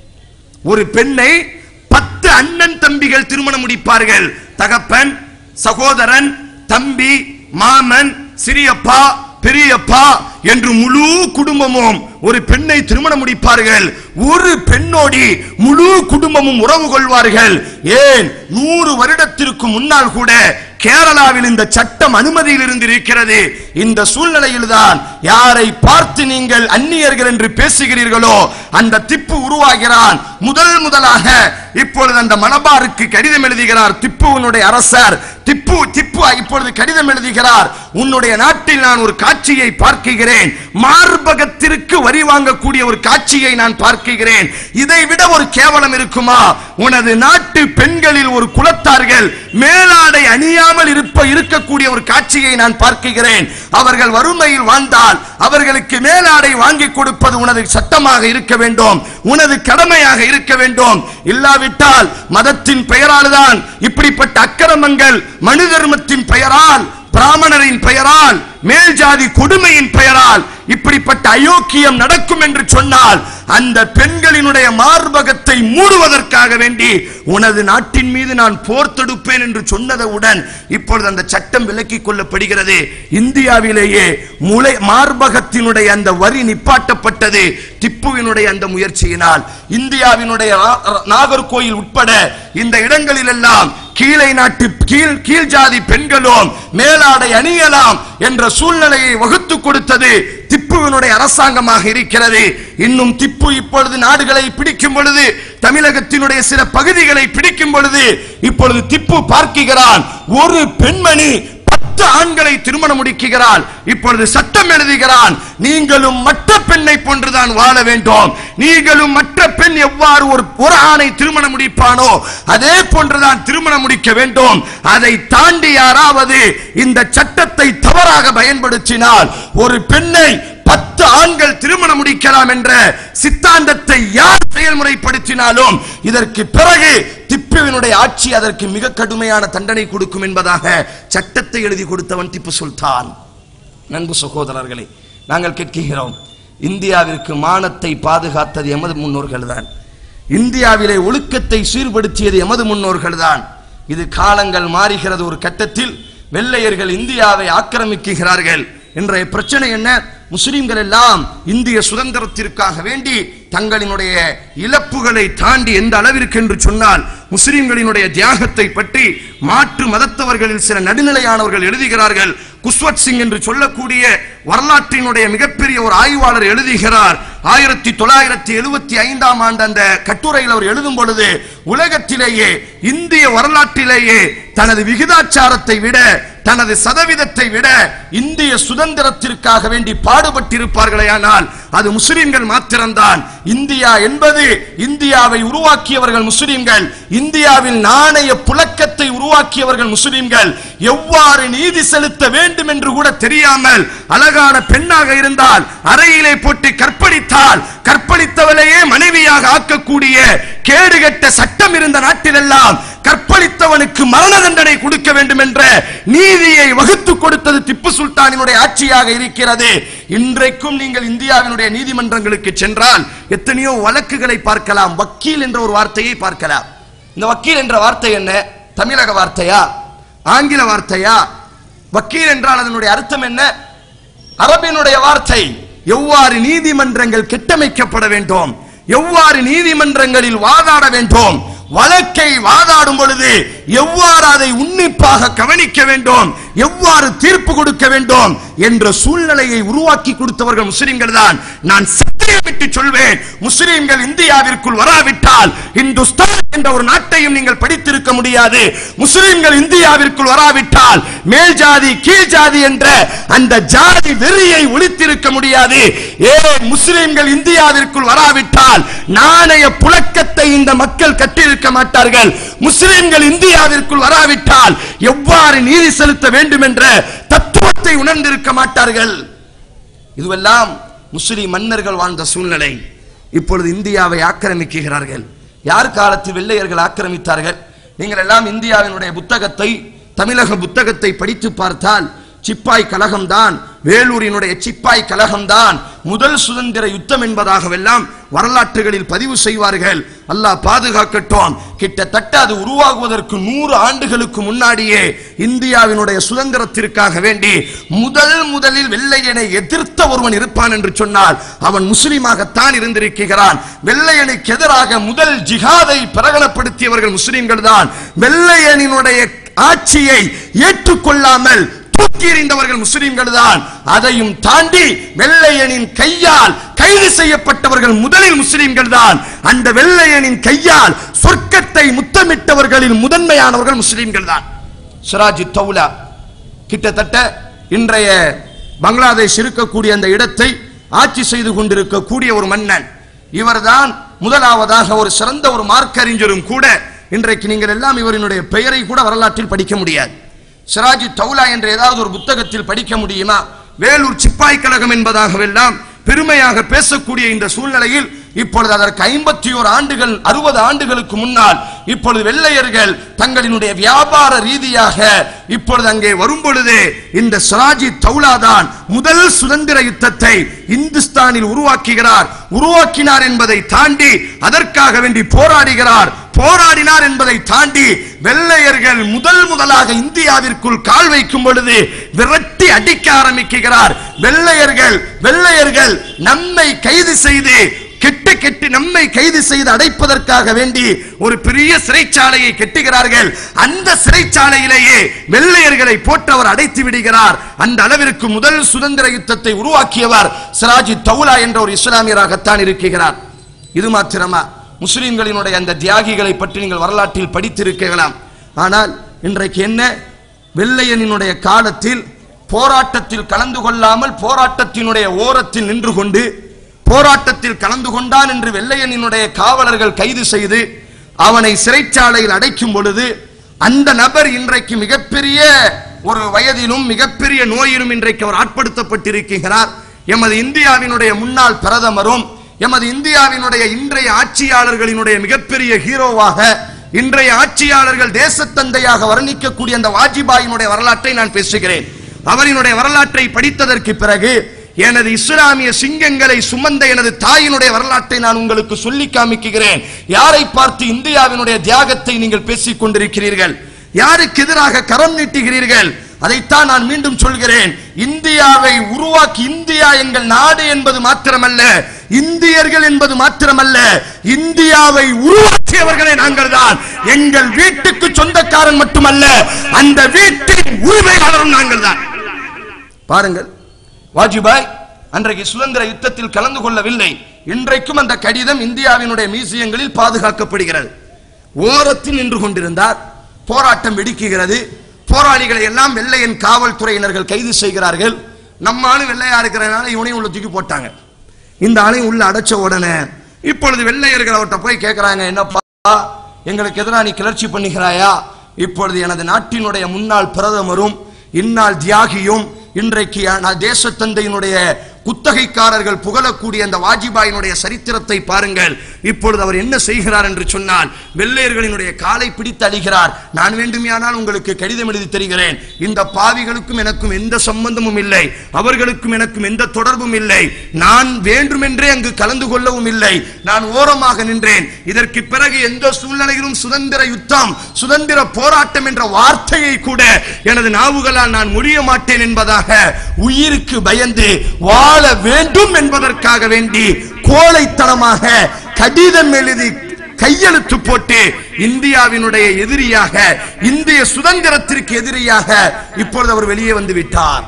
ஒரு பெண்ணை பத்து அண்ணன் தம்பிகள் திருமணம் முடிப்பார்கள் தகப்பன் சகோதரன் தம்பி மாமன் சிறியப்பா பெரியப்பா என்று முழு குடும்பமும் ஒரு பெண்ணை திருமணம் முடிப்பார்கள் ஒரு பெண்ணோடி முழு குடும்பமும் உறவு கொள்வார்கள் ஏன் நூறு வருடத்திற்கு முன்னால் கூட கேரளாவில் இந்த சட்டம் அனுமதியில் இருந்து இருக்கிறது இந்த சூழ்நிலையில் தான் யாரை பார்த்து நீங்கள் அந்நியர்கள் என்று பேசுகிறீர்களோ அந்த திப்பு உருவாகிறான் முதல் முதலாக இப்பொழுது அந்த மலபாருக்கு கடிதம் எழுதுகிறார் திப்புவனுடைய அரசர் திப்பு திப்பு இப்பொழுது கடிதம் எழுதுகிறார் உன்னுடைய நாட்டில் நான் ஒரு காட்சியை பார்க்கிறேன் மார்பகத்திற்கு வரி வாங்கக்கூடிய ஒரு காட்சியை நான் பார்க்கிறேன் இதை விட ஒரு கேவலம் இருக்குமா உனது நாட்டு பெண்களில் ஒரு குலத்தார்கள் மேலாடை அணியாமல் இருப்ப இருக்கக்கூடிய ஒரு காட்சியை நான் பார்க்கிறேன் அவர்கள் வறுமையில் வாழ்ந்தால் அவர்களுக்கு மேலாடை வாங்கி கொடுப்பது உனது சட்டமாக இருக்க வேண்டும் உனது கடமையாக இருக்க வேண்டும் இல்லாவிட்டால் மதத்தின் பெயரால் தான் இப்படிப்பட்ட அக்கிரமங்கள் மனு தர்மத்தின் பெயரால் பிராமணரின் பெயரால் மேல் ஜாதி கொடுமையின் பெயரால் இப்படிப்பட்ட அயோக்கியம் நடக்கும் என்று சொன்னால் அந்த பெண்களினுடைய மார்பகத்தை மூடுவதற்காக வேண்டி உனது நாட்டின் மீது நான் போர் தொடுப்பேன் என்று சொன்னதுடன் இப்பொழுது அந்த சட்டம் விலக்கிக் கொள்ளப்படுகிறது இந்தியாவிலேயே முளை மார்பகத்தினுடைய அந்த வரி நிப்பாட்டப்பட்டது திப்புவினுடைய அந்த முயற்சியினால் இந்தியாவினுடைய நா- நாகர்கோயில் உட்பட இந்த இடங்களில் எல்லாம் கீழை நாட்டு கீழ் கீழ் ஜாதி பெண்களும் மேலாடை அணியலாம் என்ற சூழ்நிலையை வகுத்து கொடுத்தது திப்புவினுடைய அரசாங்கமாக இருக்கிறது இன்னும் திப்பு இப்பொழுது நாடுகளை பிடிக்கும் பொழுது தமிழகத்தினுடைய சில பகுதிகளை பிடிக்கும் பொழுது இப்பொழுது திப்பு பார்க்கிறான் ஒரு பெண்மணி பத்து ஆண்களை திருமணம் முடிக்கிறாள் இப்பொழுது சட்டம் எழுதுகிறான் நீங்களும் மற்ற பெண்ணை போன்றுதான் வாழ வேண்டும் நீங்களும் மற்ற பெண் எவ்வாறு ஒரு ஒரு ஆணை திருமணம் முடிப்பானோ அதே போன்றுதான் திருமணம் முடிக்க வேண்டும் அதை தாண்டி யாராவது இந்த சட்டத்தை தவறாக பயன்படுத்தினால் ஒரு பெண்ணை பத்து ஆண்கள் திருமணம் முடிக்கலாம் என்ற சித்தாந்தத்தை யார் செயல்முறைப்படுத்தினாலும் இதற்கு பிறகு திப்புவினுடைய ஆட்சி அதற்கு மிக கடுமையான தண்டனை கொடுக்கும் என்பதாக சட்டத்தை எழுதி கொடுத்தவன் திப்பு சுல்தான் நண்பு சகோதரர்களே நாங்கள் கேட்கிறோம் இந்தியாவிற்கு மானத்தை பாதுகாத்தது எமது முன்னோர்கள் தான் இந்தியாவிலே ஒழுக்கத்தை சீர்படுத்தியது எமது முன்னோர்கள் தான் இது காலங்கள் மாறுகிறது ஒரு கட்டத்தில் வெள்ளையர்கள் இந்தியாவை ஆக்கிரமிக்குகிறார்கள் இன்றைய பிரச்சனை என்ன முஸ்லிம்கள் எல்லாம் இந்திய சுதந்திரத்திற்காக வேண்டி தங்களினுடைய இழப்புகளை தாண்டி எந்த அளவிற்கு என்று சொன்னால் முஸ்லிம்களினுடைய தியாகத்தை பற்றி மாற்று மதத்தவர்களில் சில நடுநிலையானவர்கள் எழுதுகிறார்கள் குஸ்வத் சிங் என்று சொல்லக்கூடிய வரலாற்றினுடைய மிகப்பெரிய ஒரு ஆய்வாளர் எழுதுகிறார் ஆயிரத்தி தொள்ளாயிரத்தி எழுபத்தி ஐந்தாம் ஆண்டு அந்த கட்டுரையில் அவர் எழுதும் பொழுது உலகத்திலேயே இந்திய வரலாற்றிலேயே தனது விகிதாச்சாரத்தை விட தனது சதவீதத்தை விட இந்திய சுதந்திரத்திற்காக வேண்டி பாடுபட்டிருப்பார்களே ஆனால் அது முஸ்லிம்கள் மாத்திரம்தான் இந்தியா என்பது இந்தியாவை உருவாக்கியவர்கள் முஸ்லிம்கள் இந்தியாவில் நாணய புழக்கத்தை உருவாக்கியவர்கள் முஸ்லிம்கள் எவ்வாறு நீதி செலுத்த வேண்டும் என்று கூட தெரியாமல் அழகான பெண்ணாக இருந்தால் அறையிலே போட்டு கற்பழித்தால் கற்பழித்தவளையே மனைவியாக ஆக்கக்கூடிய கேடுகட்ட சட்டம் இருந்த நாட்டிலெல்லாம் கற்பழித்தவனுக்கு மரண தண்டனை கொடுக்க வேண்டும் என்ற நீதியை வகுத்து கொடுத்தது திப்பு சுல்தானினுடைய ஆட்சியாக இருக்கிறது இன்றைக்கும் நீங்கள் இந்தியாவினுடைய நீதிமன்றங்களுக்கு சென்றால் எத்தனையோ வழக்குகளை பார்க்கலாம் வக்கீல் என்ற ஒரு வார்த்தையை பார்க்கலாம் இந்த வக்கீல் என்ற வார்த்தை என்ன தமிழக வார்த்தையா ஆங்கில வார்த்தையா வக்கீல் என்றால் அதனுடைய அர்த்தம் என்ன அரபினுடைய வார்த்தை எவ்வாறு நீதிமன்றங்கள் கட்டமைக்கப்பட வேண்டும் எவ்வாறு நீதிமன்றங்களில் வாதாட வேண்டும் வழக்கை வாதாடும் பொழுது எவ்வாறு அதை உன்னிப்பாக கவனிக்க வேண்டும் எவ்வாறு தீர்ப்பு கொடுக்க வேண்டும் என்ற சூழ்நிலையை உருவாக்கி கொடுத்தவர்கள் முஸ்லிம்கள் தான் நான் சத்தியமிட்டு சொல்வேன் முஸ்லிம்கள் இந்தியாவிற்குள் வராவிட்டால் இந்துஸ்தான் என்ற ஒரு நாட்டையும் நீங்கள் படித்திருக்க முடியாது முஸ்லிம்கள் இந்தியாவிற்குள் வராவிட்டால் மேல் ஜாதி கீழ் ஜாதி என்ற அந்த ஜாதி வெறியை ஒழித்திருக்க முடியாது ஏன் முஸ்லிம்கள் இந்தியாவிற்குள் வராவிட்டால் நாணய புழக்கத்தை இந்த மக்கள் கட்டிருக்க மாட்டார்கள் முஸ்லிம்கள் இந்தியாவிற்குள் வராவிட்டால் எவ்வாறு நீதி செலுத்த வேண்டும் என்ற தத்துவத்தை உணர்ந்திருக்க மாட்டார்கள் இதுவெல்லாம் முஸ்லிம் மன்னர்கள் வாழ்ந்த சூழ்நிலை இப்பொழுது இந்தியாவை ஆக்கிரமிக்கிறார்கள் யார் காலத்தில் வெள்ளையர்கள் ஆக்கிரமித்தார்கள் நீங்கள் எல்லாம் இந்தியாவினுடைய புத்தகத்தை தமிழக புத்தகத்தை படித்து பார்த்தால் சிப்பாய் கழகம்தான் வேலூரினுடைய சிப்பாய் கழகம்தான் முதல் சுதந்திர யுத்தம் என்பதாகவெல்லாம் வரலாற்றுகளில் பதிவு செய்வார்கள் அல்லாஹ் பாதுகாக்கட்டும் கிட்டத்தட்ட அது உருவாகுவதற்கு நூறு ஆண்டுகளுக்கு முன்னாடியே இந்தியாவினுடைய சுதந்திரத்திற்காக வேண்டி முதல் முதலில் வெள்ளையனை எதிர்த்த ஒருவன் இருப்பான் என்று சொன்னால் அவன் முஸ்லீமாகத்தான் இருந்திருக்கிறான் வெள்ளையனுக்கு எதிராக முதல் ஜிஹாதை பிரகடனப்படுத்தியவர்கள் முஸ்லிம்கள் தான் வெள்ளையனினுடைய ஆட்சியை ஏற்றுக்கொள்ளாமல் தூக்கி எறிந்தவர்கள் முஸ்லிம்கள் தான் அதையும் தாண்டி வெள்ளையனின் கையால் கைது செய்யப்பட்டவர்கள் முதலில் முஸ்லிம்கள் தான் அந்த வெள்ளையனின் கையால் சொர்க்கத்தை முத்தமிட்டவர்களில் முதன்மையானவர்கள் முஸ்லிம்கள் தான் சிராஜி தௌலா கிட்டத்தட்ட இன்றைய பங்களாதேஷ் இருக்கக்கூடிய அந்த இடத்தை ஆட்சி செய்து கொண்டிருக்கக்கூடிய ஒரு மன்னன் இவர்தான் முதலாவதாக ஒரு சிறந்த ஒரு மார்க்கறிஞரும் கூட இன்றைக்கு நீங்கள் எல்லாம் இவரினுடைய பெயரை கூட வரலாற்றில் படிக்க முடியாது சிராஜி தௌலா என்ற ஏதாவது ஒரு புத்தகத்தில் படிக்க முடியுமா வேலூர் சிப்பாய் கழகம் என்பதாகவெல்லாம் பெருமையாக பேசக்கூடிய இந்த சூழ்நிலையில் இப்பொழுது அதற்கு ஐம்பத்தி ஓரு ஆண்டுகள் அறுபது ஆண்டுகளுக்கு முன்னால் இப்பொழுது வெள்ளையர்கள் தங்களினுடைய வியாபார ரீதியாக இப்பொழுது அங்கே வரும் பொழுது இந்த சிராஜி தௌலா தான் முதல் சுதந்திர யுத்தத்தை இந்துஸ்தானில் உருவாக்குகிறார் உருவாக்கினார் என்பதை தாண்டி அதற்காக வேண்டி போராடுகிறார் போராடினார் என்பதை தாண்டி வெள்ளையர்கள் முதல் முதலாக இந்தியாவிற்குள் கால் வைக்கும் பொழுது விரட்டி அடிக்க ஆரம்பிக்கிறார் வெள்ளையர்கள் வெள்ளையர்கள் நம்மை கைது செய்து கெட்டு கெட்டு நம்மை கைது செய்து அடைப்பதற்காக வேண்டி ஒரு பெரிய சிறைச்சாலையை கெட்டுகிறார்கள் அந்த சிறைச்சாலையிலேயே வெள்ளையர்களை போட்டு அவர் அடைத்து விடுகிறார் அந்த அளவிற்கு முதல் சுதந்திர யுத்தத்தை உருவாக்கியவர் சிராஜி தௌலா என்ற ஒரு இஸ்லாமியராகத்தான் இருக்கிறார் இது மாத்திரமா முஸ்லிம்களினுடைய அந்த தியாகிகளை பற்றி நீங்கள் வரலாற்றில் படித்திருக்கலாம் ஆனால் இன்றைக்கு என்ன வெள்ளையனினுடைய காலத்தில் போராட்டத்தில் கலந்து கொள்ளாமல் போராட்டத்தினுடைய ஓரத்தில் நின்று கொண்டு போராட்டத்தில் கலந்து கொண்டான் என்று வெள்ளையனினுடைய காவலர்கள் கைது செய்து அவனை சிறைச்சாலையில் அடைக்கும் பொழுது அந்த நபர் இன்றைக்கு மிகப்பெரிய ஒரு வயதிலும் மிகப்பெரிய நோயிலும் இன்றைக்கு அவர் ஆட்படுத்தப்பட்டிருக்கிறார் எமது இந்தியாவினுடைய முன்னாள் பிரதமரும் எமது இந்தியாவினுடைய இன்றைய ஆட்சியாளர்களினுடைய மிகப்பெரிய ஹீரோவாக இன்றைய ஆட்சியாளர்கள் தேசத்தந்தையாக வர்ணிக்கக்கூடிய அந்த வாஜ்பாயினுடைய வரலாற்றை நான் பேசுகிறேன் அவரினுடைய வரலாற்றை படித்ததற்கு பிறகு எனது இஸ்லாமிய சிங்கங்களை சுமந்த எனது தாயினுடைய வரலாற்றை நான் உங்களுக்கு சொல்லி காமிக்கிறேன் யாரை பார்த்து இந்தியாவினுடைய தியாகத்தை நீங்கள் பேசிக் கொண்டிருக்கிறீர்கள் யாருக்கு எதிராக கரம் நீட்டுகிறீர்கள் அதைத்தான் நான் மீண்டும் சொல்கிறேன் இந்தியாவை உருவாக்கி இந்தியா எங்கள் நாடு என்பது மாத்திரமல்ல இந்தியர்கள் என்பது மாத்திரமல்ல இந்தியாவை உருவாக்கியவர்களே நாங்கள் தான் எங்கள் வீட்டுக்கு சொந்தக்காரன் மட்டுமல்ல அந்த வீட்டின் உரிமையாளரும் நாங்கள் தான் பாருங்கள் வாஜ்பாய் அன்றைக்கு சுதந்திர யுத்தத்தில் கலந்து கொள்ளவில்லை இன்றைக்கும் அந்த கடிதம் இந்தியாவினுடைய மியூசியங்களில் பாதுகாக்கப்படுகிறது ஓரத்தில் நின்று கொண்டிருந்தார் போராட்டம் வெடிக்குகிறது போராளிகளை எல்லாம் வெள்ளையன் காவல்துறையினர்கள் கைது செய்கிறார்கள் நம்ம ஆளு வெள்ளையா இருக்கிறதுனால இவனையும் உள்ள தூக்கி போட்டாங்க இந்த ஆளையும் உள்ள அடைச்ச உடனே இப்பொழுது வெள்ளையர்கள் அவர்கிட்ட போய் கேட்கிறாங்க என்னப்பா எங்களுக்கு எதிராக நீ கிளர்ச்சி பண்ணுகிறாயா இப்பொழுது எனது நாட்டினுடைய முன்னாள் பிரதமரும் இந்நாள் தியாகியும் இன்றைக்கு நான் தேசத்தந்தையினுடைய குத்தகைக்காரர்கள் புகழக்கூடிய அந்த வாஜ்பாயினுடைய சரித்திரத்தை பாருங்கள் இப்பொழுது அவர் என்ன செய்கிறார் என்று சொன்னால் வெள்ளையர்களினுடைய காலை பிடித்து அழிகிறார் நான் வேண்டுமையானால் உங்களுக்கு கடிதம் எழுதி தருகிறேன் இந்த பாவிகளுக்கும் எனக்கும் எந்த சம்பந்தமும் இல்லை அவர்களுக்கும் எனக்கும் எந்த தொடர்பும் இல்லை நான் வேண்டுமென்றே அங்கு கலந்து கொள்ளவும் இல்லை நான் ஓரமாக நின்றேன் இதற்கு பிறகு எந்த சூழ்நிலையிலும் சுதந்திர யுத்தம் சுதந்திர போராட்டம் என்ற வார்த்தையை கூட எனது நாவுகளால் நான் முடிய மாட்டேன் என்பதாக உயிருக்கு பயந்து வாழ வேண்டும் என்பதற்காக வேண்டி கோழைத்தனமாக கடிதம் எழுதி கையெழுத்து போட்டு இந்தியாவினுடைய எதிரியாக இந்திய சுதந்திரத்திற்கு எதிரியாக இப்பொழுது அவர் வெளியே வந்து விட்டார்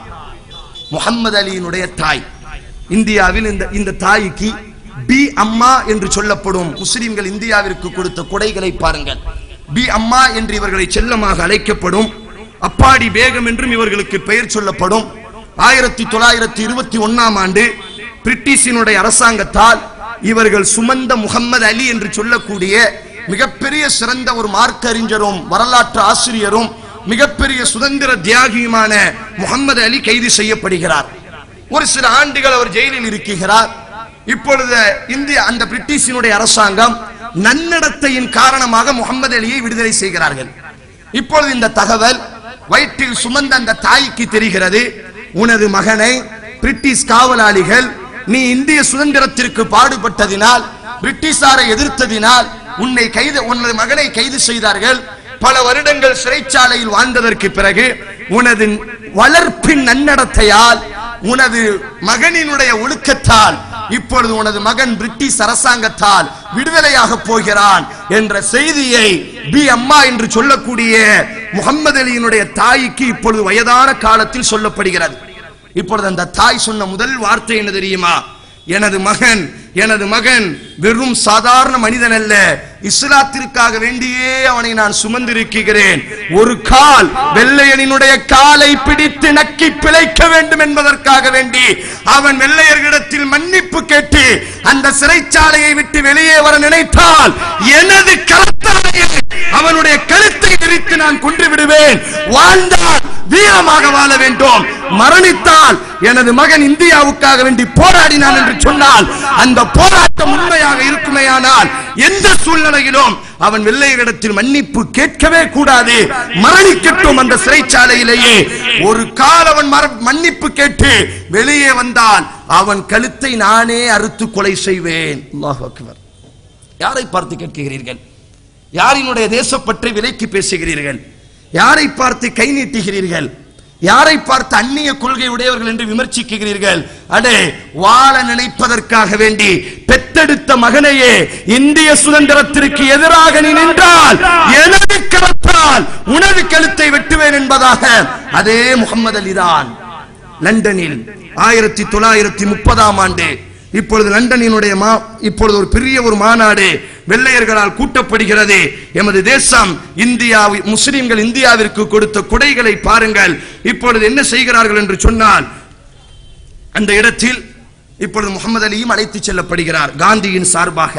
முகமது அலியினுடைய தாய் இந்தியாவில் இந்த இந்த தாய்க்கு பி அம்மா என்று சொல்லப்படும் முஸ்லிம்கள் இந்தியாவிற்கு கொடுத்த கொடைகளை பாருங்கள் பி அம்மா என்று இவர்களை செல்லமாக அழைக்கப்படும் அப்பாடி பேகம் என்றும் இவர்களுக்கு பெயர் சொல்லப்படும் ஆயிரத்தி தொள்ளாயிரத்தி இருபத்தி ஒன்னாம் ஆண்டு பிரிட்டிஷினுடைய அரசாங்கத்தால் இவர்கள் சுமந்த முகம்மது அலி என்று சொல்லக்கூடிய மிகப்பெரிய சிறந்த ஒரு மார்க்க அறிஞரும் வரலாற்று ஆசிரியரும் மிகப்பெரிய சுதந்திர தியாகியுமான முகம்மது அலி கைது செய்யப்படுகிறார் ஒரு சில ஆண்டுகள் அவர் ஜெயிலில் இருக்கிறார் இப்பொழுது இந்திய அந்த பிரிட்டிஷினுடைய அரசாங்கம் நன்னடத்தையின் காரணமாக முகமது அலியை விடுதலை செய்கிறார்கள் இப்பொழுது இந்த தகவல் வயிற்றில் சுமந்த அந்த தாய்க்கு தெரிகிறது உனது மகனை பிரிட்டிஷ் காவலாளிகள் நீ இந்திய சுதந்திரத்திற்கு பாடுபட்டதினால் பிரிட்டிஷாரை எதிர்த்ததினால் உன்னை கைது உனது மகனை கைது செய்தார்கள் பல வருடங்கள் சிறைச்சாலையில் வாழ்ந்ததற்கு பிறகு உனது வளர்ப்பின் நன்னடத்தையால் உனது மகனினுடைய ஒழுக்கத்தால் இப்பொழுது உனது மகன் பிரிட்டிஷ் அரசாங்கத்தால் விடுதலையாக போகிறான் என்ற செய்தியை பி அம்மா என்று சொல்லக்கூடிய முகமது அலியினுடைய தாய்க்கு இப்பொழுது வயதான காலத்தில் சொல்லப்படுகிறது இப்பொழுது அந்த தாய் சொன்ன முதல் வார்த்தை என்ன தெரியுமா எனது மகன் எனது மகன் வெறும் சாதாரண மனிதன் அல்ல இஸ்லாத்திற்காக வேண்டியே அவனை நான் சுமந்திருக்கிறேன் ஒரு கால் வெள்ளையனினுடைய காலை பிடித்து நக்கி பிழைக்க வேண்டும் என்பதற்காக வேண்டி அவன் வெள்ளையர்களிடத்தில் மன்னிப்பு கேட்டு அந்த சிறைச்சாலையை விட்டு வெளியே வர நினைத்தால் எனது கருத்தாலேயே அவனுடைய கழுத்தை விரித்து நான் கொன்று விடுவேன் வாழ்ந்தால் வீரமாக வாழ வேண்டும் மரணித்தால் எனது மகன் இந்தியாவுக்காக வேண்டி போராடினான் என்று சொன்னால் அந்த போராட்டம் உண்மையாக இருக்குமேயானால் எந்த சூழ்நிலையிலும் அவன் வெள்ளையரிடத்தில் மன்னிப்பு கேட்கவே கூடாது மரணிக்கட்டும் அந்த சிறைச்சாலையிலேயே ஒரு கால் அவன் மர- மன்னிப்பு கேட்டு வெளியே வந்தால் அவன் கழுத்தை நானே அறுத்து கொலை செய்வேன் அல்லாஹ் அக்பர் யாரை பார்த்து கேட்கிறீர்கள் யாரினுடைய தேசப்பற்றை விலைக்கு பேசுகிறீர்கள் யாரை பார்த்து கை நீட்டுகிறீர்கள் யாரை பார்த்து அந்நிய கொள்கை உடையவர்கள் என்று விமர்சிக்கிறீர்கள் அடே வாழ நினைப்பதற்காக வேண்டி பெத்தெடுத்த மகனையே இந்திய சுதந்திரத்திற்கு எதிராக நீ நின்றால் எனது கருத்தால் உனது கழுத்தை வெட்டுவேன் என்பதாக அதே முகமது அலிதான் லண்டனில் ஆயிரத்தி தொள்ளாயிரத்தி முப்பதாம் ஆண்டு இப்பொழுது லண்டனினுடைய மா இப்பொழுது ஒரு பெரிய ஒரு மாநாடு வெள்ளையர்களால் கூட்டப்படுகிறது எமது தேசம் இந்தியா முஸ்லிம்கள் இந்தியாவிற்கு கொடுத்த கொடைகளை பாருங்கள் இப்பொழுது என்ன செய்கிறார்கள் என்று சொன்னால் அந்த இடத்தில் இப்பொழுது முகமது அலியும் அழைத்துச் செல்லப்படுகிறார் காந்தியின் சார்பாக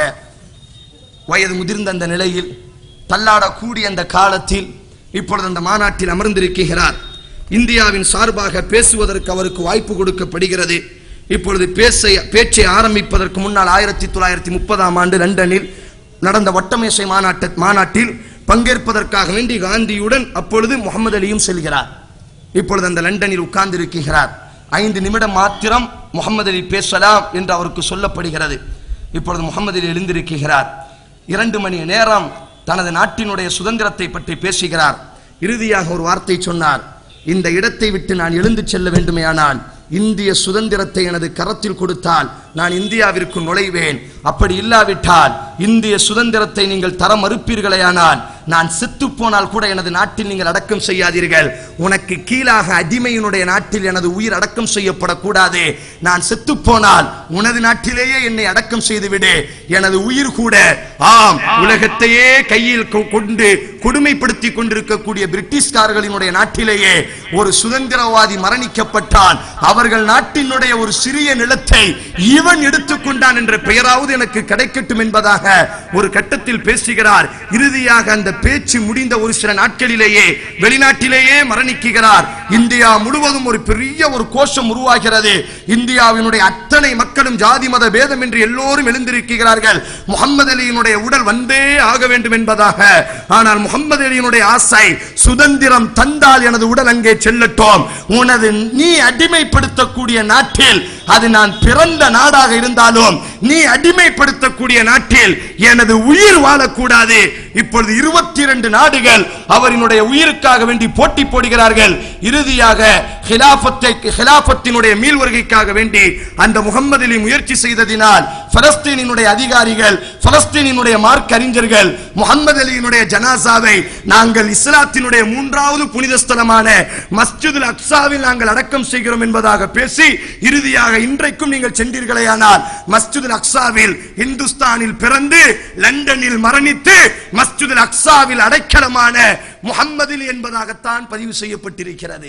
வயது முதிர்ந்த அந்த நிலையில் தள்ளாடக்கூடிய அந்த காலத்தில் இப்பொழுது அந்த மாநாட்டில் அமர்ந்திருக்கிறார் இந்தியாவின் சார்பாக பேசுவதற்கு அவருக்கு வாய்ப்பு கொடுக்கப்படுகிறது இப்பொழுது பேச பேச்சை ஆரம்பிப்பதற்கு முன்னால் ஆயிரத்தி தொள்ளாயிரத்தி முப்பதாம் ஆண்டு லண்டனில் நடந்த வட்டமேசை மாநாட்ட மாநாட்டில் பங்கேற்பதற்காக வேண்டி காந்தியுடன் அப்பொழுது முகமது அலியும் செல்கிறார் இப்பொழுது அந்த லண்டனில் உட்கார்ந்து இருக்கிறார் ஐந்து நிமிடம் மாத்திரம் முகமது அலி பேசலாம் என்று அவருக்கு சொல்லப்படுகிறது இப்பொழுது முகமது அலி எழுந்திருக்கிறார் இரண்டு மணி நேரம் தனது நாட்டினுடைய சுதந்திரத்தை பற்றி பேசுகிறார் இறுதியாக ஒரு வார்த்தை சொன்னார் இந்த இடத்தை விட்டு நான் எழுந்து செல்ல வேண்டுமேயானால் இந்திய சுதந்திரத்தை எனது கரத்தில் கொடுத்தால் நான் இந்தியாவிற்கு நுழைவேன் அப்படி இல்லாவிட்டால் இந்திய சுதந்திரத்தை நீங்கள் தர மறுப்பீர்களேயானால் நான் செத்து போனால் கூட எனது நாட்டில் நீங்கள் அடக்கம் செய்யாதீர்கள் உனக்கு கீழாக அடிமையினுடைய நாட்டில் எனது உயிர் அடக்கம் செய்யப்படக்கூடாது நான் செத்து போனால் உனது நாட்டிலேயே என்னை அடக்கம் செய்துவிடு எனது உயிர் கூட ஆம் உலகத்தையே கையில் கொ- கொண்டு கொடுமைப்படுத்தி கொண்டிருக்கக்கூடிய பிரிட்டிஷ்காரர்களினுடைய நாட்டிலேயே ஒரு சுதந்திரவாதி மரணிக்கப்பட்டான் அவர்கள் நாட்டினுடைய ஒரு சிறிய நிலத்தை இவன் எடுத்துக்கொண்டான் என்ற பெயராவது எனக்கு கிடைக்கட்டும் என்பதாக ஒரு கட்டத்தில் பேசுகிறார் இறுதியாக அந்த பேச்சு முடிந்த ஒரு சில நாட்களிலேயே வெளிநாட்டிலேயே மரணிக்கிறார் இந்தியா முழுவதும் ஒரு பெரிய ஒரு கோஷம் உருவாகிறது இந்தியாவினுடைய அத்தனை மக்களும் ஜாதி மத பேதம் என்று எல்லோரும் எழுந்திருக்கிறார்கள் முகமது அலியினுடைய உடல் வந்தே ஆக வேண்டும் என்பதாக ஆனால் முகமது அலியினுடைய ஆசை சுதந்திரம் தந்தால் எனது உடல் அங்கே செல்லட்டும் உனது நீ அடிமைப்படுத்தக்கூடிய நாட்டில் அது நான் பிறந்த நாடாக இருந்தாலும் நீ அடிமைப்படுத்தக்கூடிய நாட்டில் எனது உயிர் வாழக்கூடாது இப்பொழுது இருபத்தி இரண்டு நாடுகள் அவரினுடைய உயிருக்காக வேண்டி போட்டி போடுகிறார்கள் இறுதியாக ஹிலாபத்தை ஹிலாபத்தினுடைய மீள் வருகைக்காக வேண்டி அந்த முகம்மது அலி முயற்சி செய்ததினால் பலஸ்தீனினுடைய அதிகாரிகள் பலஸ்தீனினுடைய மார்க் அறிஞர்கள் முகமது அலியினுடைய ஜனாசாவை நாங்கள் இஸ்லாத்தினுடைய மூன்றாவது புனித ஸ்தலமான மஸ்ஜிதுல் அக்ஸாவில் நாங்கள் அடக்கம் செய்கிறோம் என்பதாக பேசி இறுதியாக இன்றைக்கும் நீங்கள் சென்றீர்களேயானால் மஸ்ஜிதுல் அக்ஸாவில் இந்துஸ்தானில் பிறந்து லண்டனில் மரணித்து மஸ்ஜிதுல் அக்ஸாவில் அடைக்கலமான முகம்மது அலி என்பதாகத்தான் பதிவு செய்யப்பட்டிருக்கிறது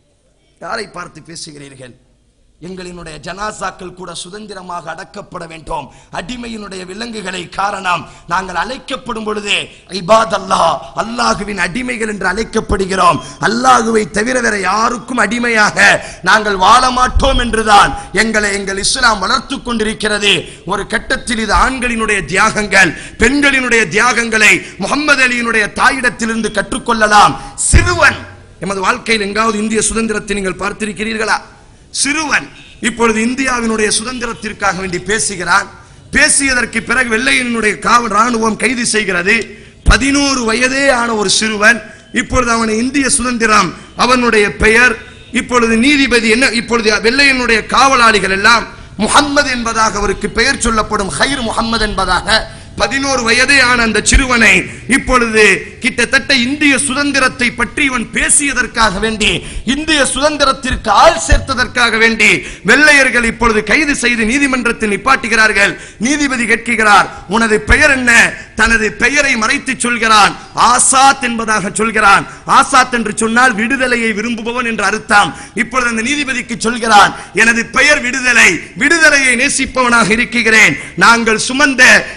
யாரை பார்த்து பேசுகிறீர்கள் எங்களினுடைய ஜனாசாக்கள் கூட சுதந்திரமாக அடக்கப்பட வேண்டும் அடிமையினுடைய விலங்குகளை காரணம் நாங்கள் அழைக்கப்படும் பொழுதே இபாத் அல்லாஹ் அல்லாஹுவின் அடிமைகள் என்று அழைக்கப்படுகிறோம் அல்லாஹுவை தவிர வேற யாருக்கும் அடிமையாக நாங்கள் வாழ மாட்டோம் என்றுதான் எங்களை எங்கள் இஸ்லாம் வளர்த்து கொண்டிருக்கிறது ஒரு கட்டத்தில் இது ஆண்களினுடைய தியாகங்கள் பெண்களினுடைய தியாகங்களை முகமது அலியினுடைய தாயிடத்திலிருந்து கற்றுக்கொள்ளலாம் சிறுவன் எமது வாழ்க்கையில் எங்காவது இந்திய சுதந்திரத்தை நீங்கள் பார்த்திருக்கிறீர்களா சிறுவன் இப்பொழுது இந்தியாவினுடைய சுதந்திரத்திற்காக வேண்டி பேசுகிறான் பேசியதற்கு பிறகு வெள்ளையனுடைய காவல் ராணுவம் கைது செய்கிறது பதினோரு வயதே ஆன ஒரு சிறுவன் இப்பொழுது அவன் இந்திய சுதந்திரம் அவனுடைய பெயர் இப்பொழுது நீதிபதி என்ன இப்பொழுது வெள்ளையனுடைய காவலாளிகள் எல்லாம் முஹம்மது என்பதாக அவருக்கு பெயர் சொல்லப்படும் ஹைர் முஹம்மது என்பதாக பதினோரு வயதே ஆன அந்த சிறுவனை இப்பொழுது கிட்டத்தட்ட இந்திய சுதந்திரத்தை பற்றி இவன் பேசியதற்காக வேண்டி இந்திய சுதந்திரத்திற்கு ஆள் சேர்த்ததற்காக வேண்டி வெள்ளையர்கள் இப்பொழுது கைது செய்து நீதிமன்றத்தில் நிப்பாட்டுகிறார்கள் நீதிபதி கேட்கிறார் உனது பெயர் என்ன தனது பெயரை மறைத்து சொல்கிறான் ஆசாத் என்பதாக சொல்கிறான் ஆசாத் என்று சொன்னால் விடுதலையை விரும்புபவன் என்று அர்த்தம் இப்பொழுது அந்த நீதிபதிக்கு சொல்கிறான் எனது பெயர் விடுதலை விடுதலையை நேசிப்பவனாக இருக்கிறேன் நாங்கள் சுமந்த எனது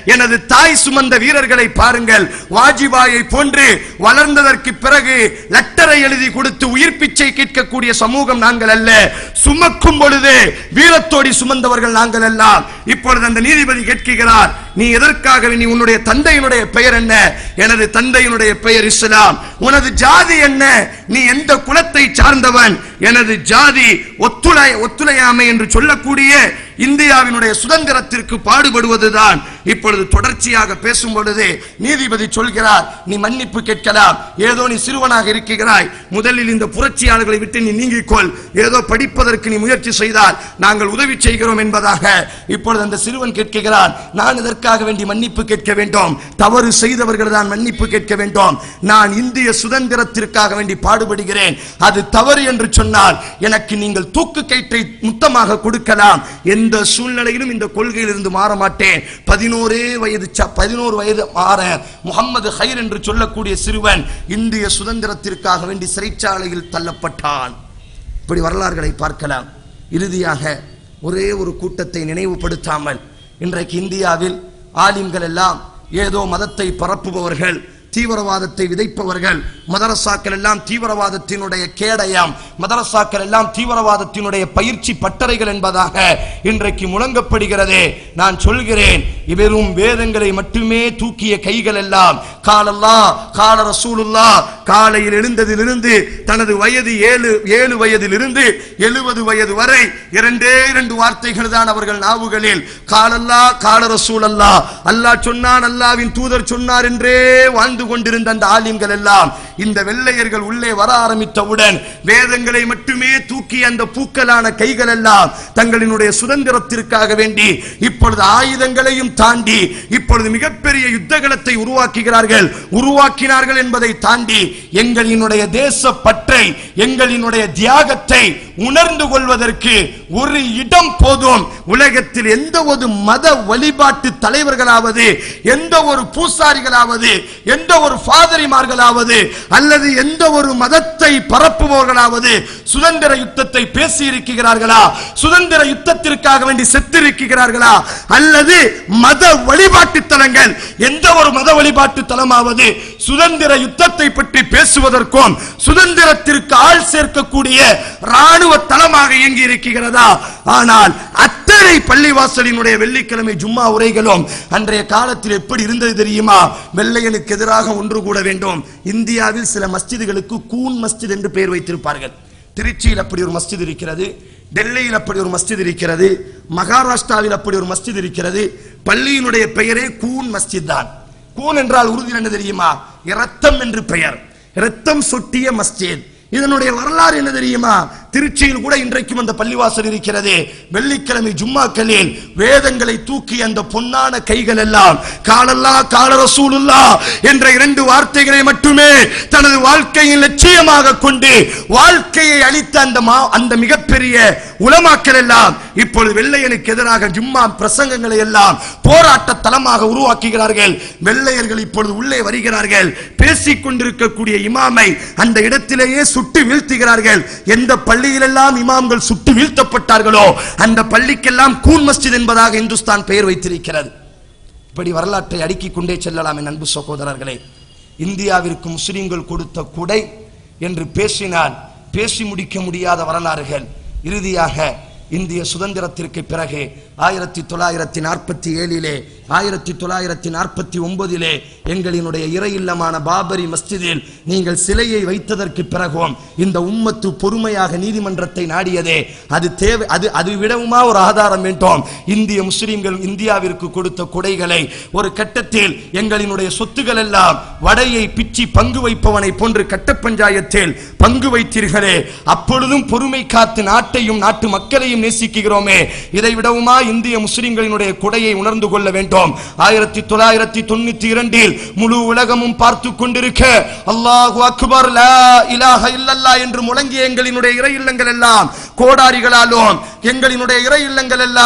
தாய் சுமந்த வீரர்களை பாருங்கள் வாஜிபாயை போன்று வளர்ந்ததற்கு பிறகு லெட்டரை எழுதி கொடுத்து உயிர் பிச்சை கேட்கக்கூடிய சமூகம் நாங்கள் அல்ல சுமக்கும் பொழுது வீரத்தோடி சுமந்தவர்கள் நாங்கள் எல்லாம் இப்பொழுது அந்த நீதிபதி கேட்கிறார் நீ எதற்காக நீ உன்னுடைய தந்தையினுடைய பெயர் என்ன எனது தந்தையினுடைய பெயர் இஸ்லாம் உனது ஜாதி என்ன நீ எந்த குலத்தை சார்ந்தவன் எனது ஜாதி ஒத்துழை ஒத்துழையாமை என்று சொல்லக்கூடிய இந்தியாவினுடைய சுதந்திரத்திற்கு பாடுபடுவதுதான் இப்பொழுது தொடர்ச்சியாக பேசும் பொழுது நீதிபதி சொல்கிறார் நீ மன்னிப்பு கேட்கலாம் ஏதோ நீ சிறுவனாக இருக்கிறாய் முதலில் இந்த புரட்சியாளர்களை விட்டு நீ நீங்கிக்கொள் ஏதோ படிப்பதற்கு நீ முயற்சி செய்தால் நாங்கள் உதவி செய்கிறோம் என்பதாக இப்பொழுது அந்த சிறுவன் கேட்கிறான் நான் இதற்காக வேண்டி மன்னிப்பு கேட்க வேண்டும் தவறு செய்தவர்கள் தான் மன்னிப்பு கேட்க வேண்டும் நான் இந்திய சுதந்திரத்திற்காக வேண்டி பாடுபடுகிறேன் அது தவறு என்று சொன்னால் எனக்கு நீங்கள் தூக்கு கயிற்றை முத்தமாக கொடுக்கலாம் எந்த சூழ்நிலையிலும் இந்த கொள்கையிலிருந்து மாற மாட்டேன் பதினோரே வயது ச- பதினோரு வயது மாற முகமது ஹைர் என்று சொல்லக்கூடிய சிறுவன் இந்திய சுதந்திரத்திற்காக வேண்டி சிறைச்சாலையில் தள்ளப்பட்டான் இப்படி வரலாறுகளை பார்க்கலாம் இறுதியாக ஒரே ஒரு கூட்டத்தை நினைவுபடுத்தாமல் இன்றைக்கு இந்தியாவில் ஆலிம்கள் எல்லாம் ஏதோ மதத்தை பரப்புபவர்கள் தீவிரவாதத்தை விதைப்பவர்கள் மதரசாக்கள் எல்லாம் தீவிரவாதத்தினுடைய கேடயம் மதரசாக்கள் எல்லாம் தீவிரவாதத்தினுடைய பயிற்சி பட்டறைகள் என்பதாக இன்றைக்கு முழங்கப்படுகிறதே நான் சொல்கிறேன் வெறும் வேதங்களை மட்டுமே தூக்கிய கைகள் எல்லாம் காலல்லா கால ரசூலுல்லா காலையில் எழுந்ததிலிருந்து தனது வயது ஏழு ஏழு வயதிலிருந்து எழுபது வயது வரை இரண்டே இரண்டு வார்த்தைகள் தான் அவர்கள் நாவுகளில் காலல்லா கால ரசூலல்லா அல்லாஹ் சொன்னான் அல்லாவின் தூதர் சொன்னார் என்றே வாழ்ந்து கொண்டிருந்த அந்த ஆலிம்கள் எல்லாம் இந்த வெள்ளையர்கள் உள்ளே வர ஆரம்பித்தவுடன் வேதங்களை மட்டுமே தூக்கி அந்த பூக்களான கைகள் எல்லாம் தங்களினுடைய சுதந்திரத்திற்காக வேண்டி இப்பொழுது ஆயுதங்களையும் தாண்டி இப்பொழுது மிகப்பெரிய யுத்தகலத்தை உருவாக்குகிறார்கள் உருவாக்கினார்கள் என்பதை தாண்டி எங்களினுடைய தேச பற்றை எங்களினுடைய தியாகத்தை உணர்ந்து கொள்வதற்கு ஒரு இடம் போதும் உலகத்தில் எந்த ஒரு மத வழிபாட்டு தலைவர்களாவது எந்த ஒரு பூசாரிகளாவது எந்த ஒரு ஃபாதரிமார்களாவது அல்லது எந்த ஒரு மதத்தை பரப்புபவர்களாவது சுதந்திர யுத்தத்தை பேசி இருக்கிறார்களா சுதந்திர யுத்தத்திற்காக வேண்டி செத்திருக்கிறார்களா அல்லது மத வழிபாட்டு தலங்கள் எந்த ஒரு மத வழிபாட்டு தலமாவது சுதந்திர யுத்தத்தை பற்றி பேசுவதற்கும் சுதந்திரத்திற்கு ஆள் சேர்க்கக்கூடிய ராணுவ தளமாக இயங்கி இருக்கிறதா ஆனால் அத்தனை பள்ளிவாசலினுடைய வெள்ளிக்கிழமை ஜும்மா உரைகளும் அன்றைய காலத்தில் எப்படி இருந்தது தெரியுமா வெள்ளையனுக்கு எதிராக ஒன்று கூட வேண்டும் இந்தியாவில் சில மஸ்ஜிதுகளுக்கு கூன் மஸ்ஜித் என்று பெயர் வைத்திருப்பார்கள் திருச்சியில் அப்படி ஒரு மஸ்ஜித் இருக்கிறது டெல்லியில் அப்படி ஒரு மஸ்ஜித் இருக்கிறது மகாராஷ்டிராவில் அப்படி ஒரு மஸ்ஜித் இருக்கிறது பள்ளியினுடைய பெயரே கூன் மஸ்ஜித் தான் கூன் என்றால் உறுதி என்ன தெரியுமா இரத்தம் என்று பெயர் இரத்தம் சொட்டிய மஸ்ஜித் இதனுடைய வரலாறு என்ன தெரியுமா திருச்சியில் கூட இன்றைக்கும் அந்த பள்ளிவாசல் இருக்கிறது வெள்ளிக்கிழமை ஜும்மாக்களில் வேதங்களை தூக்கி அந்த பொன்னான கைகள் எல்லாம் காலல்லா கால ரசூலுல்லா என்ற இரண்டு வார்த்தைகளை மட்டுமே தனது வாழ்க்கையின் லட்சியமாக கொண்டு வாழ்க்கையை அளித்த அந்த மா அந்த மிகப்பெரிய உலமாக்கள் எல்லாம் இப்பொழுது வெள்ளையனுக்கு எதிராக ஜும்மா பிரசங்கங்களை எல்லாம் போராட்ட தலமாக உருவாக்குகிறார்கள் வெள்ளையர்கள் இப்பொழுது உள்ளே வருகிறார்கள் பேசிக் கொண்டிருக்கக்கூடிய இமாமை அந்த இடத்திலேயே சுட்டு வீழ்த்துகிறார்கள் எந்த பள்ளியிலெல்லாம் இமாம்கள் சுட்டு வீழ்த்தப்பட்டார்களோ அந்த பள்ளிக்கெல்லாம் கூன் மஸ்ஜித் என்பதாக இந்துஸ்தான் பெயர் வைத்திருக்கிறது இப்படி வரலாற்றை அடுக்கிக் கொண்டே செல்லலாம் என் அன்பு சகோதரர்களே இந்தியாவிற்கு முஸ்லிம்கள் கொடுத்த குடை என்று பேசினால் பேசி முடிக்க முடியாத வரலாறுகள் இறுதியாக இந்திய சுதந்திரத்திற்கு பிறகு ஆயிரத்தி தொள்ளாயிரத்தி நாற்பத்தி ஏழிலே ஆயிரத்தி தொள்ளாயிரத்தி நாற்பத்தி ஒன்பதிலே எங்களினுடைய இறை இல்லமான பாபரி மஸ்ஜிதில் நீங்கள் சிலையை வைத்ததற்கு பிறகும் இந்த உம்மத்து பொறுமையாக நீதிமன்றத்தை நாடியதே அது தேவை அது அது விடவுமா ஒரு ஆதாரம் வேண்டும் இந்திய முஸ்லிம்கள் இந்தியாவிற்கு கொடுத்த கொடைகளை ஒரு கட்டத்தில் எங்களினுடைய சொத்துக்கள் எல்லாம் வடையை பிச்சி பங்கு வைப்பவனை போன்று கட்ட பஞ்சாயத்தில் பங்கு வைத்தீர்களே அப்பொழுதும் பொறுமை காத்து நாட்டையும் நாட்டு மக்களையும் நேசிக்கிறோமே இதை விடவுமா இந்திய முஸ்லிம்களினுடைய கொடையை உணர்ந்து கொள்ள வேண்டும் ஆயிரத்தி தொள்ளாயிரத்தி தொண்ணூத்தி இரண்டில் முழு உலகமும் பார்த்து கொண்டிருக்க அல்லாஹு அக்பர் லா இலாஹ இல்லல்லா என்று முழங்கிய எங்களினுடைய இறை இல்லங்கள் எல்லாம் கோடாரிகளாலும் எங்களினுடைய இறை இல்லங்கள் எல்லாம்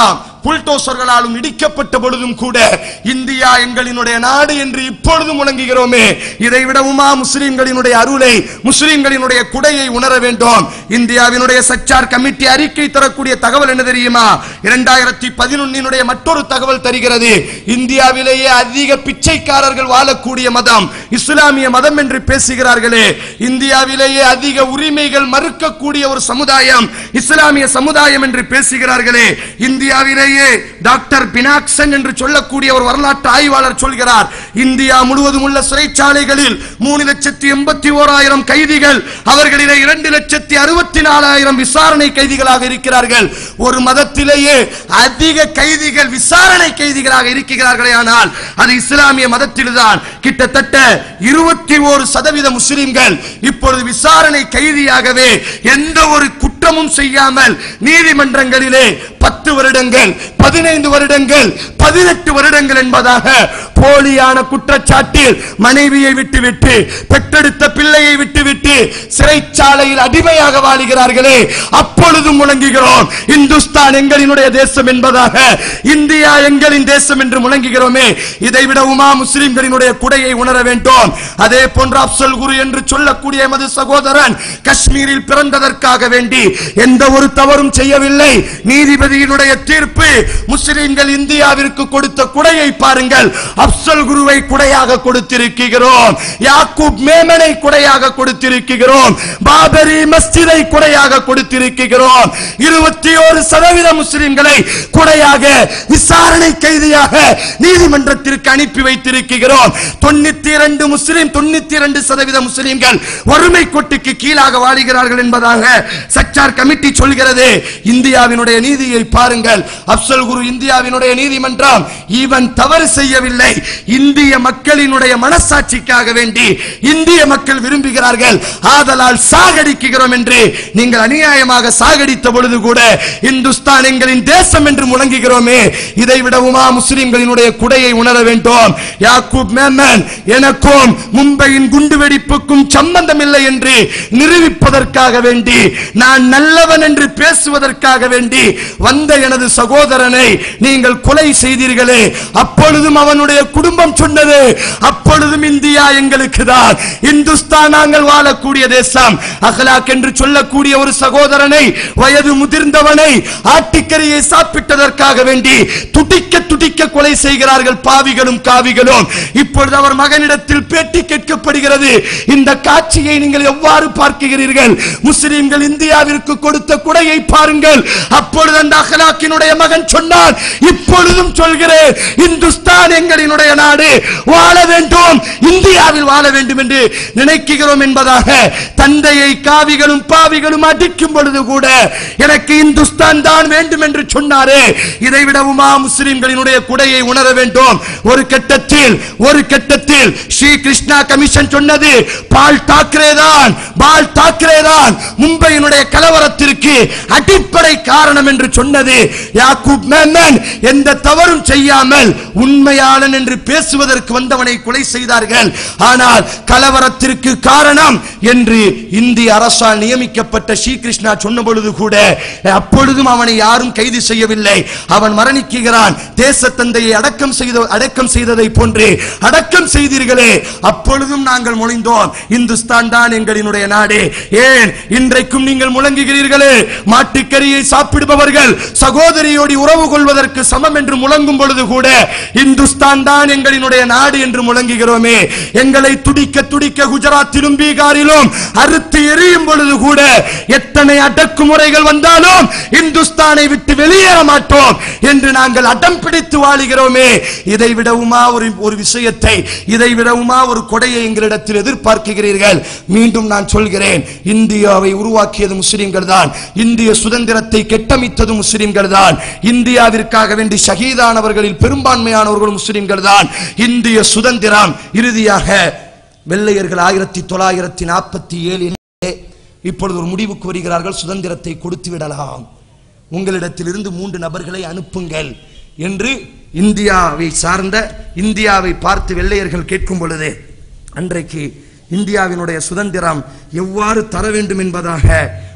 புல்டோசர்களாலும் இடிக்கப்பட்ட பொழுதும் கூட இந்தியா எங்களினுடைய நாடு என்று இப்பொழுதும் முழங்குகிறோமே இதை விடவுமா முஸ்லிம்களினுடைய அருளை முஸ்லிம்களினுடைய குடையை உணர வேண்டும் இந்தியாவினுடைய சச்சார் கமிட்டி அறிக்கை தரக்கூடிய தகவல் என்ன தெரியுமா இரண்டாயிரத்தி பதினொன்னினுடைய மற்றொரு தகவல் தருகிறது இந்தியாவிலேயே அதிக பிச்சைக்காரர்கள் வாழக்கூடிய மதம் இஸ்லாமிய மதம் என்று பேசுகிறார்களே இந்தியாவிலேயே அதிக உரிமைகள் மறுக்கக்கூடிய ஒரு சமுதாயம் இஸ்லாமிய சமுதாயம் என்று பேசுகிறார்களே இந்தியாவிலேயே டாக்டர் பினாக்சன் என்று சொல்லக்கூடிய ஒரு வரலாற்று ஆய்வாளர் சொல்கிறார் இந்தியா முழுவதும் உள்ள சிறைச்சாலைகளில் மூணு லட்சத்தி எண்பத்தி ஓராயிரம் கைதிகள் அவர்களிலே இரண்டு லட்சத்தி அறுபத்தி நாலாயிரம் விசாரணை கைதிகளாக இருக்கிறார்கள் ஒரு மதத்திலேயே அதிக கைதிகள் விசாரணை கைதிகளாக இருக்கிறார்களே ஆனால் அது இஸ்லாமிய மதத்தில்தான் கிட்டத்தட்ட இருபத்தி ஒரு சதவீத முஸ்லிம்கள் இப்பொழுது விசாரணை கைதியாகவே எந்த ஒரு குற்றமும் செய்யாமல் நீதிமன்றங்களிலே பத்து வருடங்கள் பதினைந்து வருடங்கள் பதினெட்டு வருடங்கள் என்பதாக போலியான குற்றச்சாட்டில் மனைவியை விட்டுவிட்டு பெற்றெடுத்த பிள்ளையை விட்டுவிட்டு சிறைச்சாலையில் அடிமையாக வாழுகிறார்களே அப்பொழுதும் முழங்குகிறோம் இந்துஸ்தான் எங்களினுடைய தேசம் என்பதாக இந்தியா எங்களின் தேசம் என்று முழங்குகிறோமே இதை விட உமா முஸ்லிம்களினுடைய குடையை உணர வேண்டும் அதே போன்ற அப்சல் குரு என்று சொல்லக்கூடிய எமது சகோதரன் காஷ்மீரில் பிறந்ததற்காக வேண்டி எந்த ஒரு தவறும் செய்யவில்லை நீதிபதியினுடைய தீர்ப்பு முஸ்லிம்கள் இந்தியாவிற்கு கொடுத்த குடையை பாருங்கள் அப்சல் குருவை குடையாக கொடுத்திருக்கிறோம் யாக்கூப் மேமனை குடையாக கொடுத்திருக்கிறோம் பாபரி மஸ்ஜிதை குடையாக கொடுத்திருக்கிறோம் இருபத்தி ஒரு சதவீத முஸ்லிம்களை குடையாக விசாரணை கைதியாக நீதிமன்றத்திற்கு அனுப்பி வைத்திருக்கிறோம் தொண்ணூத்தி இரண்டு முஸ்லிம் தொண்ணூத்தி இரண்டு சதவீத முஸ்லிம்கள் வறுமை கோட்டுக்கு கீழாக வாழுகிறார்கள் என்பதாக சச்சார் கமிட்டி சொல்கிறது இந்தியாவினுடைய நீதியை பாருங்கள் அப்சல் குரு இந்தியாவினுடைய நீதிமன்றம் இவன் தவறு செய்யவில்லை இந்திய மக்களினுடைய மனசாட்சிக்காக வேண்டி இந்திய மக்கள் விரும்புகிறார்கள் ஆதலால் சாகடிக்கிறோம் என்று நீங்கள் அநியாயமாக சாகடித்த பொழுது கூட இந்துஸ்தான் எங்களின் தேசம் என்று முழங்குகிறோமே இதை விடவுமா முஸ்லிம்களினுடைய குடையை உணர வேண்டும் யாக்கூப் மேமன் எனக்கும் மும்பையின் குண்டுவெடிப்புக்கும் சம்பந்தம் இல்லை என்று நிரூபிப்பதற்காக வேண்டி நான் நல்லவன் என்று பேசுவதற்காக வேண்டி வந்த எனது சகோதரனை நீங்கள் கொலை செய்தீர்களே அப்பொழுதும் அவனுடைய குடும்பம் சொன்னது அப்பொழுதும் இந்தியா எங்களுக்கு தான் இந்துஸ்தான் நாங்கள் வாழக்கூடிய தேசம் அகலாக் என்று சொல்லக்கூடிய ஒரு சகோதரனை வயது முதிர்ந்தவனை ஆட்டுக்கறியை சாப்பிட்டதற்காக வேண்டி துடிக்க துடிக்க கொலை செய்கிறார்கள் பாவிகளும் காவிகளும் இப்பொழுது அவர் மகனிடத்தில் பேட்டி கேட்கப்படுகிறது இந்த காட்சியை நீங்கள் எவ்வாறு பார்க்கிறீர்கள் முஸ்லிம்கள் இந்தியாவிற்கு கொடுத்த குடையை பாருங்கள் அப்பொழுது அந்த அகலாக்கினுடைய மகன் சொன்னான் இப்பொழுதும் சொல்கிறேன் இந்துஸ்தான் எங்களினுடைய நாடு வாழ வேண்டும் இந்தியாவில் வாழ வேண்டும் என்று நினைக்கிறோம் என்பதாக தந்தையை காவிகளும் பாவிகளும் அடிக்கும் பொழுது கூட எனக்கு இந்துஸ்தான் தான் வேண்டும் என்று சொன்னாரே இதை விடவுமா முஸ்லிம்களினுடைய குடையை உணர வேண்டும் ஒரு கட்டத்தில் ஒரு கட்டத்தில் ஸ்ரீ கிருஷ்ணா கமிஷன் சொன்னது பால் தாக்கரே தான் பால் தாக்கரே தான் மும்பையினுடைய கலவரத்திற்கு அடிப்படை காரணம் என்று சொன்னது யாக்கூப் மேமன் எந்த தவறும் செய்யாமல் உண்மையாளன் என்று பேசுவதற்கு வந்தவனை கொலை செய்தார்கள் ஆனால் கலவரத்திற்கு காரணம் என்று இந்திய அரசால் நியமிக்கப்பட்ட ஸ்ரீ கிருஷ்ணா சொன்ன பொழுது கூட அப்பொழுதும் அவனை யாரும் கைது செய்யவில்லை அவன் மரணிக்கிறான் தேச தந்தையை அடக்கம் செய்த அடக்கம் செய்ததை போன்று அடக்கம் செய்தீர்களே அப்பொழுதும் நாங்கள் முளைந்தோம் இந்துஸ்தான் தான் எங்களினுடைய நாடு ஏன் இன்றைக்கும் நீங்கள் முழங்குகிறீர்களே மாட்டுக்கறியை சாப்பிடுபவர்கள் சகோதரியோடு உறவு கொள்வதற்கு சமம் என்று முழங்கும் பொழுது கூட இந்துஸ்தான் தான் எங்களினுடைய நாடு என்று முழங்குகிறோமே எங்களை துடிக்க துடிக்க குஜராத்திலும் பீகாரிலும் அறுத்து எரியும் பொழுது கூட எத்தனை அடக்குமுறைகள் வந்தாலும் இந்துஸ்தானை விட்டு வெளியேற மாட்டோம் என்று நாங்கள் அடம் பிடித்து வாழுகிறோமே இதை விடவுமா ஒரு ஒரு விஷயத்தை இதை விடவுமா ஒரு கொடையை எங்களிடத்தில் எதிர்பார்க்கிறீர்கள் மீண்டும் நான் சொல்கிறேன் இந்தியாவை உருவாக்கியது முஸ்லிம்கள் தான் இந்திய சுதந்திரத்தை கெட்டமைத்தது முஸ்லிம்கள் தான் இந்தியாவிற்காக வேண்டி ஷஹீதானவர்களில் பெரும்பான்மையானவர்கள் முஸ்லிம்கள் தான் இந்திய சுதந்திரம் இறுதியாக வெள்ளையர்கள் ஆயிரத்தி தொள்ளாயிரத்தி நாற்பத்தி ஏழிலே இப்பொழுது ஒரு முடிவுக்கு வருகிறார்கள் சுதந்திரத்தை கொடுத்து விடலாம் உங்களிடத்தில் இருந்து மூன்று நபர்களை அனுப்புங்கள் என்று இந்தியாவை சார்ந்த இந்தியாவை பார்த்து வெள்ளையர்கள் கேட்கும் பொழுது அன்றைக்கு இந்தியாவினுடைய சுதந்திரம் எவ்வாறு தர வேண்டும் என்பதாக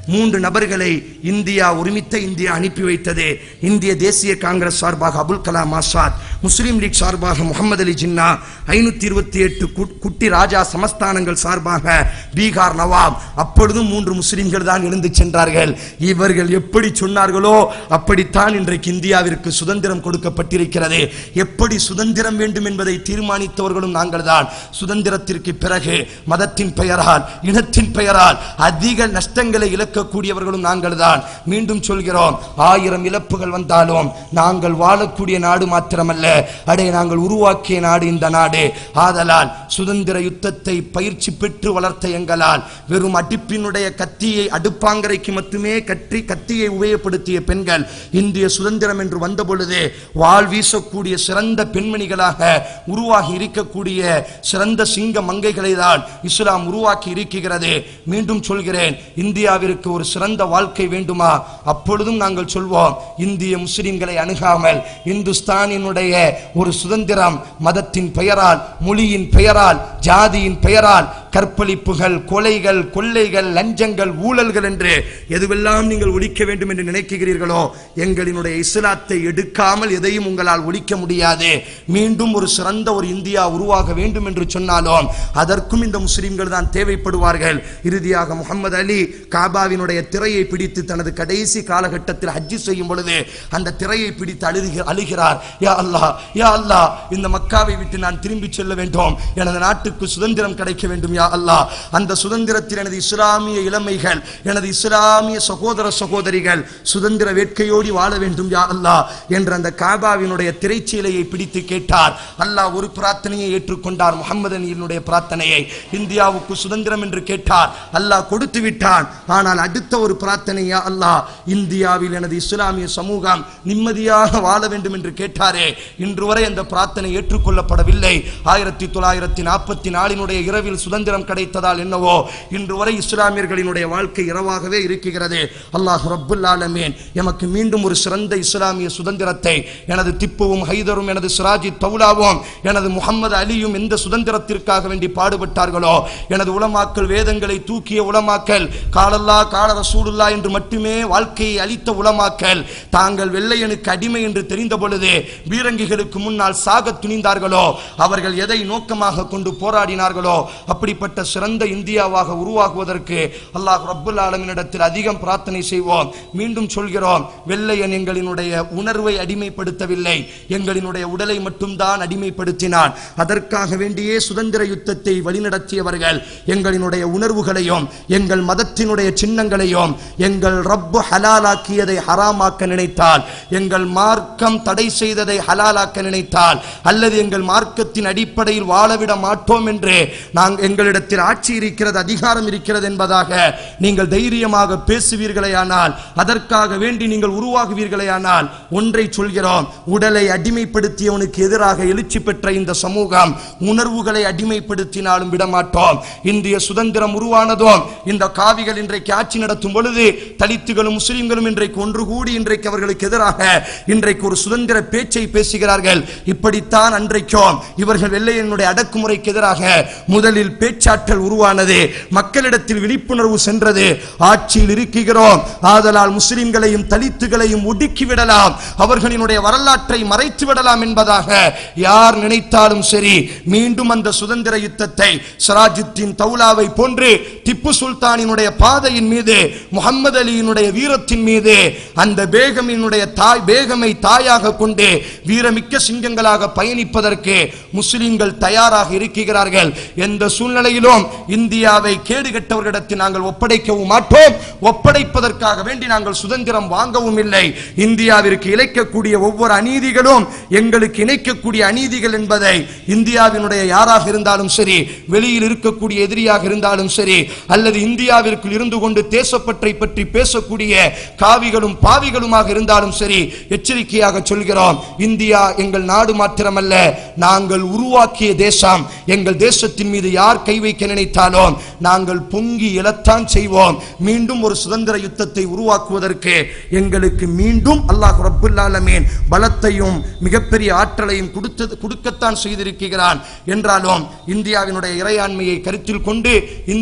மூன்று நபர்களை இந்தியா ஒருமித்த இந்தியா அனுப்பி வைத்தது இந்திய தேசிய காங்கிரஸ் சார்பாக அபுல் கலாம் ஆசாத் முஸ்லீம் லீக் சார்பாக முகமது அலி ஜின்னா ஐநூத்தி இருபத்தி எட்டு குட்டி ராஜா சமஸ்தானங்கள் சார்பாக பீகார் நவாப் அப்பொழுதும் மூன்று முஸ்லிம்கள் தான் எழுந்து சென்றார்கள் இவர்கள் எப்படி சொன்னார்களோ அப்படித்தான் இன்றைக்கு இந்தியாவிற்கு சுதந்திரம் கொடுக்கப்பட்டிருக்கிறது எப்படி சுதந்திரம் வேண்டும் என்பதை தீர்மானித்தவர்களும் நாங்கள் தான் சுதந்திரத்திற்கு பிறகு மதத்தின் பெயரால் இனத்தின் பெயரால் அதிக நஷ்டங்களை இழக்கக்கூடியவர்களும் நாங்கள் தான் மீண்டும் சொல்கிறோம் ஆயிரம் இழப்புகள் வந்தாலும் நாங்கள் வாழக்கூடிய நாடு மாத்திரமல்ல அடே நாங்கள் உருவாக்கிய நாடு இந்த நாடு ஆதலால் சுதந்திர யுத்தத்தை பயிற்சி பெற்று வளர்த்த எங்களால் வெறும் அடிப்பினுடைய கத்தியை அடுப்பாங்கரைக்கு மட்டுமே கற்றி கத்தியை உபயோகப்படுத்திய பெண்கள் இந்திய சுதந்திரம் என்று வந்த பொழுது வாழ் வீசக்கூடிய சிறந்த பெண்மணிகளாக உருவாகி இருக்கக்கூடிய சிறந்த சிங்க மங்கைகளை தான் இஸ்லாம் உருவாக்கி இருக்கிறது மீண்டும் சொல்கிறேன் இந்தியாவிற்கு ஒரு சிறந்த வாழ்க்கை வேண்டுமா அப்பொழுதும் நாங்கள் சொல்வோம் இந்திய முஸ்லிம்களை அணுகாமல் இந்துஸ்தானினுடைய ஒரு சுதந்திரம் மதத்தின் பெயரால் மொழியின் பெயரால் ஜாதியின் பெயரால் கற்பழிப்புகள் கொலைகள் கொள்ளைகள் லஞ்சங்கள் ஊழல்கள் என்று எதுவெல்லாம் நீங்கள் ஒழிக்க வேண்டும் என்று நினைக்கிறீர்களோ எங்களினுடைய இஸ்லாத்தை எடுக்காமல் எதையும் உங்களால் ஒழிக்க முடியாது மீண்டும் ஒரு சிறந்த ஒரு இந்தியா உருவாக வேண்டும் என்று சொன்னாலும் அதற்கும் இந்த முஸ்லிம்கள் தான் தேவைப்படுவார்கள் இறுதியாக முகமது அலி காபாவினுடைய திரையை பிடித்து தனது கடைசி காலகட்டத்தில் ஹஜ்ஜி செய்யும் பொழுது அந்த திரையை பிடித்து அழுக அழுகிறார் யா அல்லாஹ் யா அல்லாஹ் இந்த மக்காவை விட்டு நான் திரும்பி செல்ல வேண்டும் எனது நாட்டுக்கு சுதந்திரம் கிடைக்க வேண்டும் யா அல்லாஹ் அந்த சுதந்திரத்தில் எனது இஸ்லாமிய இளமைகள் எனது இஸ்லாமிய சகோதர சகோதரிகள் சுதந்திர வேட்கையோடி வாழ வேண்டும் யா அல்லாஹ் என்ற அந்த காபாவினுடைய திரைச்சீலையை பிடித்து கேட்டார் அல்லாஹ் ஒரு பிரார்த்தனையை ஏற்றுக்கொண்டார் முகமது அலியினுடைய பிரார்த்தனையை இந்தியாவுக்கு சுதந்திரம் என்று கேட்டார் அல்லாஹ் கொடுத்து விட்டான் ஆனால் அடுத்த ஒரு பிரார்த்தனை யா அல்லாஹ் இந்தியாவில் எனது இஸ்லாமிய சமூகம் நிம்மதியாக வாழ வேண்டும் என்று கேட்டாரே இன்று வரை அந்த பிரார்த்தனை ஏற்றுக்கொள்ளப்படவில்லை ஆயிரத்தி தொள்ளாயிரத்தி நாற்பத்தி நாலினுடைய இரவில் சுதந்திரம் கிடைத்ததால் என்னவோ இன்று வரை இஸ்லாமியர்களினுடைய வாழ்க்கை இரவாகவே இருக்கிறது அல்லாஹ் ரப்புல் ஆலமீன் எமக்கு மீண்டும் ஒரு சிறந்த இஸ்லாமிய சுதந்திரத்தை எனது திப்புவும் ஹைதரும் எனது சிராஜி தௌலாவும் எனது முகமது அலியும் எந்த சுதந்திரத்திற்காக வேண்டி பாடுபட்டார்களோ எனது உலமாக்கள் வேதங்களை தூக்கிய உலமாக்கல் காலல்லா கால ரசூலுல்லா என்று மட்டுமே வாழ்க்கையை அளித்த உலமாக்கல் தாங்கள் வெள்ளையனுக்கு அடிமை என்று தெரிந்த பொழுது பீரங்கிகளுக்கு முன்னால் சாக துணிந்தார்களோ அவர்கள் எதை நோக்கமாக கொண்டு போராடினார்களோ அப்படிப்பட்ட சிறந்த இந்தியாவாக உருவாகுவதற்கு அல்லாஹ் ரப்புல் ஆலமினிடத்தில் அதிகம் பிரார்த்தனை செய்வோம் மீண்டும் சொல்கிறோம் வெள்ளையன் எங்களினுடைய உணர்வை அடிமைப்படுத்தவில்லை எங்களினுடைய உடலை மட்டும்தான் அடிமைப்படுத்தினான் அதற்காக வேண்டியே சுதந்திர யுத்தத்தை வழிநடத்தியவர்கள் எங்களினுடைய உணர்வுகளையும் எங்கள் மதத்தினுடைய சின்னங்களையும் எங்கள் ரப்பு ஹலாலாக்கியதை ஹராமாக்க நினைத்தால் எங்கள் மார்க்கம் தடை செய்ததை ஹலாலாக்க நினைத்தால் அல்லது எங்கள் மார்க்கத்தின் அடிப்படையில் வாழவிட மாட்டோம் என்று நாங்கள் எங்களிடத்தில் ஆட்சி இருக்கிறது அதிகாரம் இருக்கிறது என்பதாக நீங்கள் தைரியமாக பேசுவீர்களேயானால் அதற்காக வேண்டி நீங்கள் உருவாகுவீர்களேயானால் ஒன்றை சொல்கிறோம் உடலை அடிமைப்படுத்தியவனுக்கு எதிராக எழுச்சி பெற்ற இந்த சமூகம் உணர்வுகளை அடிமைப்படுத்தினாலும் விடமாட்டோம் இந்திய சுதந்திரம் உருவானதும் இந்த காவிகள் இன்றைக்கு ஆட்சி நடத்தும் பொழுது தலித்துகளும் முஸ்லிம்களும் இன்றைக்கு ஒன்று கூடி இன்றைக்கு அவர்களுக்கு எதிராக இன்றைக்கு ஒரு சுதந்திர பேச்சை பேசுகிறார்கள் இப்படித்தான் அன்றைக்கும் இவர்கள் வெள்ளையனுடைய அடக்குமுறைக்கு எதிராக முதலில் பேச்சாற்றல் உருவானது மக்களிடத்தில் விழிப்புணர்வு சென்றது ஆட்சியில் இருக்கிறோம் ஆதலால் முஸ்லிம்களையும் தலித்துகளையும் ஒடுக்கி விடலாம் அவர்களினுடைய வரலாற்றை மறைத்து விடலாம் என்பதாக யார் நினைத்தாலும் சரி மீண்டும் அந்த சுதந்திர யுத்தத்தை சராஜுத்தின் தௌலாவை போன்று திப்பு சுல்தானினுடைய பாதையின் மீது முகமது அலியினுடைய வீரத்தின் மீது அந்த பேகமினுடைய தாய் பேகமை தாயாக கொண்டு வீரமிக்க சிங்கங்களாக பயணிப்பதற்கு முஸ்லிம்கள் தயாராக இருக்கிறார்கள் எந்த சூழ்நிலையிலும் இந்தியாவை கேடு கெட்டவர்களிடத்தில் நாங்கள் ஒப்படைக்கவும் மாட்டோம் ஒப்படைப்பதற்காக வேண்டி நாங்கள் சுதந்திரம் வாங்கவும் இல்லை இந்தியாவிற்கு இழைக்கக்கூடிய ஒவ்வொரு அநீதிகளும் எங்களுக்கு இணைக்கக்கூடிய அநீதிகள் என்பதை இந்தியாவினுடைய யாராக இருந்தாலும் சரி வெளியில் இருக்கக்கூடிய எதிரியாக இருந்தாலும் சரி அல்லது இந்தியாவிற்குள் இருந்து கொண்டு தேசப்பற்றை பற்றி பேசக்கூடிய காவிகளும் பாவிகளுமாக இருந்தாலும் சரி எச்சரிக்கையாக சொல்கிறோம் இந்தியா எங்கள் நாடு மாத்திரமல்ல நாங்கள் உருவாக்கிய தேசம் எங்கள் தேசத்தின் மீது யார் கை வைக்க நினைத்தாலும் நாங்கள் பொங்கி எழத்தான் செய்வோம் மீண்டும் ஒரு சுதந்திர யுத்தத்தை உருவாக்குவதற்கு எங்களுக்கு மீண்டும் அல்லாஹ் ரப்புல் ஆலமீன் பலத்தையும் மிகப்பெரிய ஆற்றலையும் கொடுத்தது கொடுக்கத்தான் செய்திருக்கிறான் என்றாலும் இந்தியாவினுடைய இறையாண்மையை கருத்தில் கொண்டு இந்தியாவிற்கு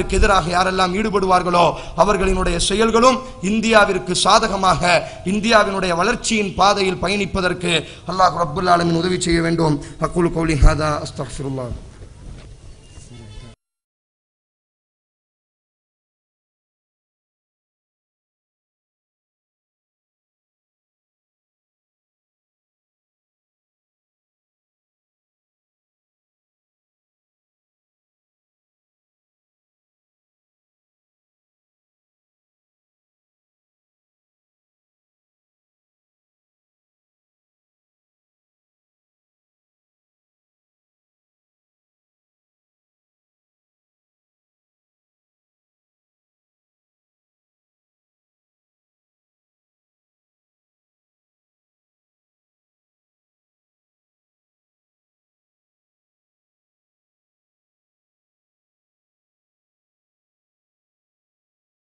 இந்தியாவிற்கு எதிராக யாரெல்லாம் ஈடுபடுவார்களோ அவர்களினுடைய செயல்களும் இந்தியாவிற்கு சாதகமாக இந்தியாவினுடைய வளர்ச்சியின் பாதையில் பயணிப்பதற்கு அல்லாஹ் ரப்புல் ஆலமீன் உதவி செய்ய வேண்டும் அக்குல் கௌலி ஹாதா அஸ்தக்ஃபிருல்லாஹ்